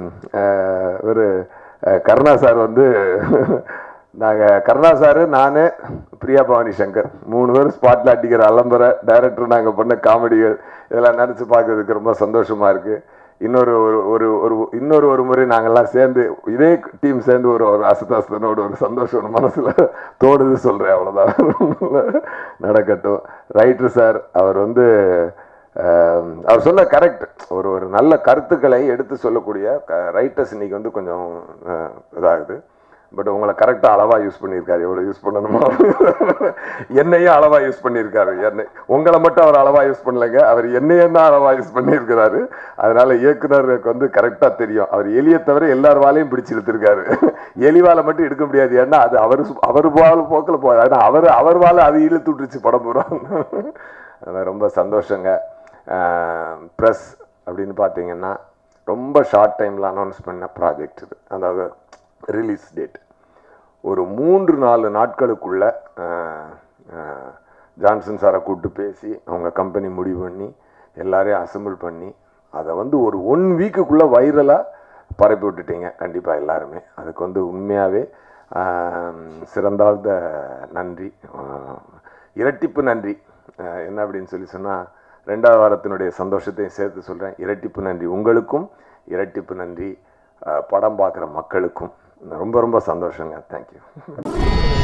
ஒரு கருணா சார் வந்து நாங்கள் கருணா சார் நான் பிரியா பவானி சங்கர் மூணு பேரும் ஸ்பாட்டில் அடிக்கிற அலம்பரை டைரக்டர் நாங்கள் பண்ண காமெடிகள் இதெல்லாம் நினச்சி பார்க்கறதுக்கு ரொம்ப சந்தோஷமாக இருக்குது இன்னொரு ஒரு ஒரு ஒரு இன்னொரு ஒரு முறை நாங்கள்லாம் சேர்ந்து இதே டீம் சேர்ந்து ஒரு ஒரு அசதாசனோட ஒரு சந்தோஷம் ஒரு மனசில் தோடுது சொல்கிறேன் அவ்வளோதான் நடக்கட்டும் ரைட்ரு சார் அவர் வந்து ஆம், அவர் சொன்ன கரெக்ட் ஒரு ஒரு நல்ல கருத்துக்களை எடுத்து சொல்லக்கூடிய ரைட்டர்ஸ் இன்னைக்கு வந்து கொஞ்சம் அஹ், இதாகுது பட் உங்களை கரெக்டாக அளவாக யூஸ் பண்ணியிருக்காரு எவ்வளோ யூஸ் பண்ணணுமோ என்னையும் அளவாக யூஸ் பண்ணியிருக்காரு என்னை உங்களை மட்டும் அவர் அளவாக யூஸ் பண்ணலைங்க அவர் என்னையும் தான் அளவாக யூஸ் பண்ணியிருக்கிறாரு அதனால இயக்குனருக்கு வந்து கரெக்டாக தெரியும் அவர் எலியை தவிர எல்லார் வாழையும் பிடிச்சி இழுத்துருக்காரு எலி வாழை மட்டும் எடுக்க முடியாது ஏன்னா அது அவர் சு- அவர் வாழ போக்கில் போகாது ஆனால் அவர் அவர் வாழை அது இழுத்து விட்டுருச்சு படம் பூரா அதான் ரொம்ப சந்தோஷங்க ப்ரெஸ் அப்படின்னு பார்த்தீங்கன்னா ரொம்ப ஷார்ட் டைமில் அனௌன்ஸ் பண்ண ப்ராஜெக்ட் இது அதாவது ரிலீஸ் டேட் ஒரு மூன்று நாலு நாட்களுக்குள்ள அஹ், அஹ், ஜான்சன் சாரை கூப்பிட்டு பேசி அவங்க கம்பெனி முடிவு பண்ணி எல்லாரையும் அசெம்பிள் பண்ணி அதை வந்து ஒரு ஒன் வீக்குக்குள்ளே வைரலாக பரப்பி விட்டுட்டீங்க கண்டிப்பாக எல்லாருமே அதுக்கு வந்து உண்மையாகவே சிறந்தாழ்ந்த நன்றி அஹ், இரட்டிப்பு நன்றி அஹ், என்ன அப்படின்னு சொல்லி சொன்னால் ரெண்டாவது வாரத்தினுடைய சந்தோஷத்தையும் சேர்த்து சொல்கிறேன் இரட்டிப்பு நன்றி உங்களுக்கும் இரட்டிப்பு நன்றி அஹ், படம் பார்க்குற மக்களுக்கும் ரொம்ப ரொம்ப சந்தோஷங்க தேங்க்யூ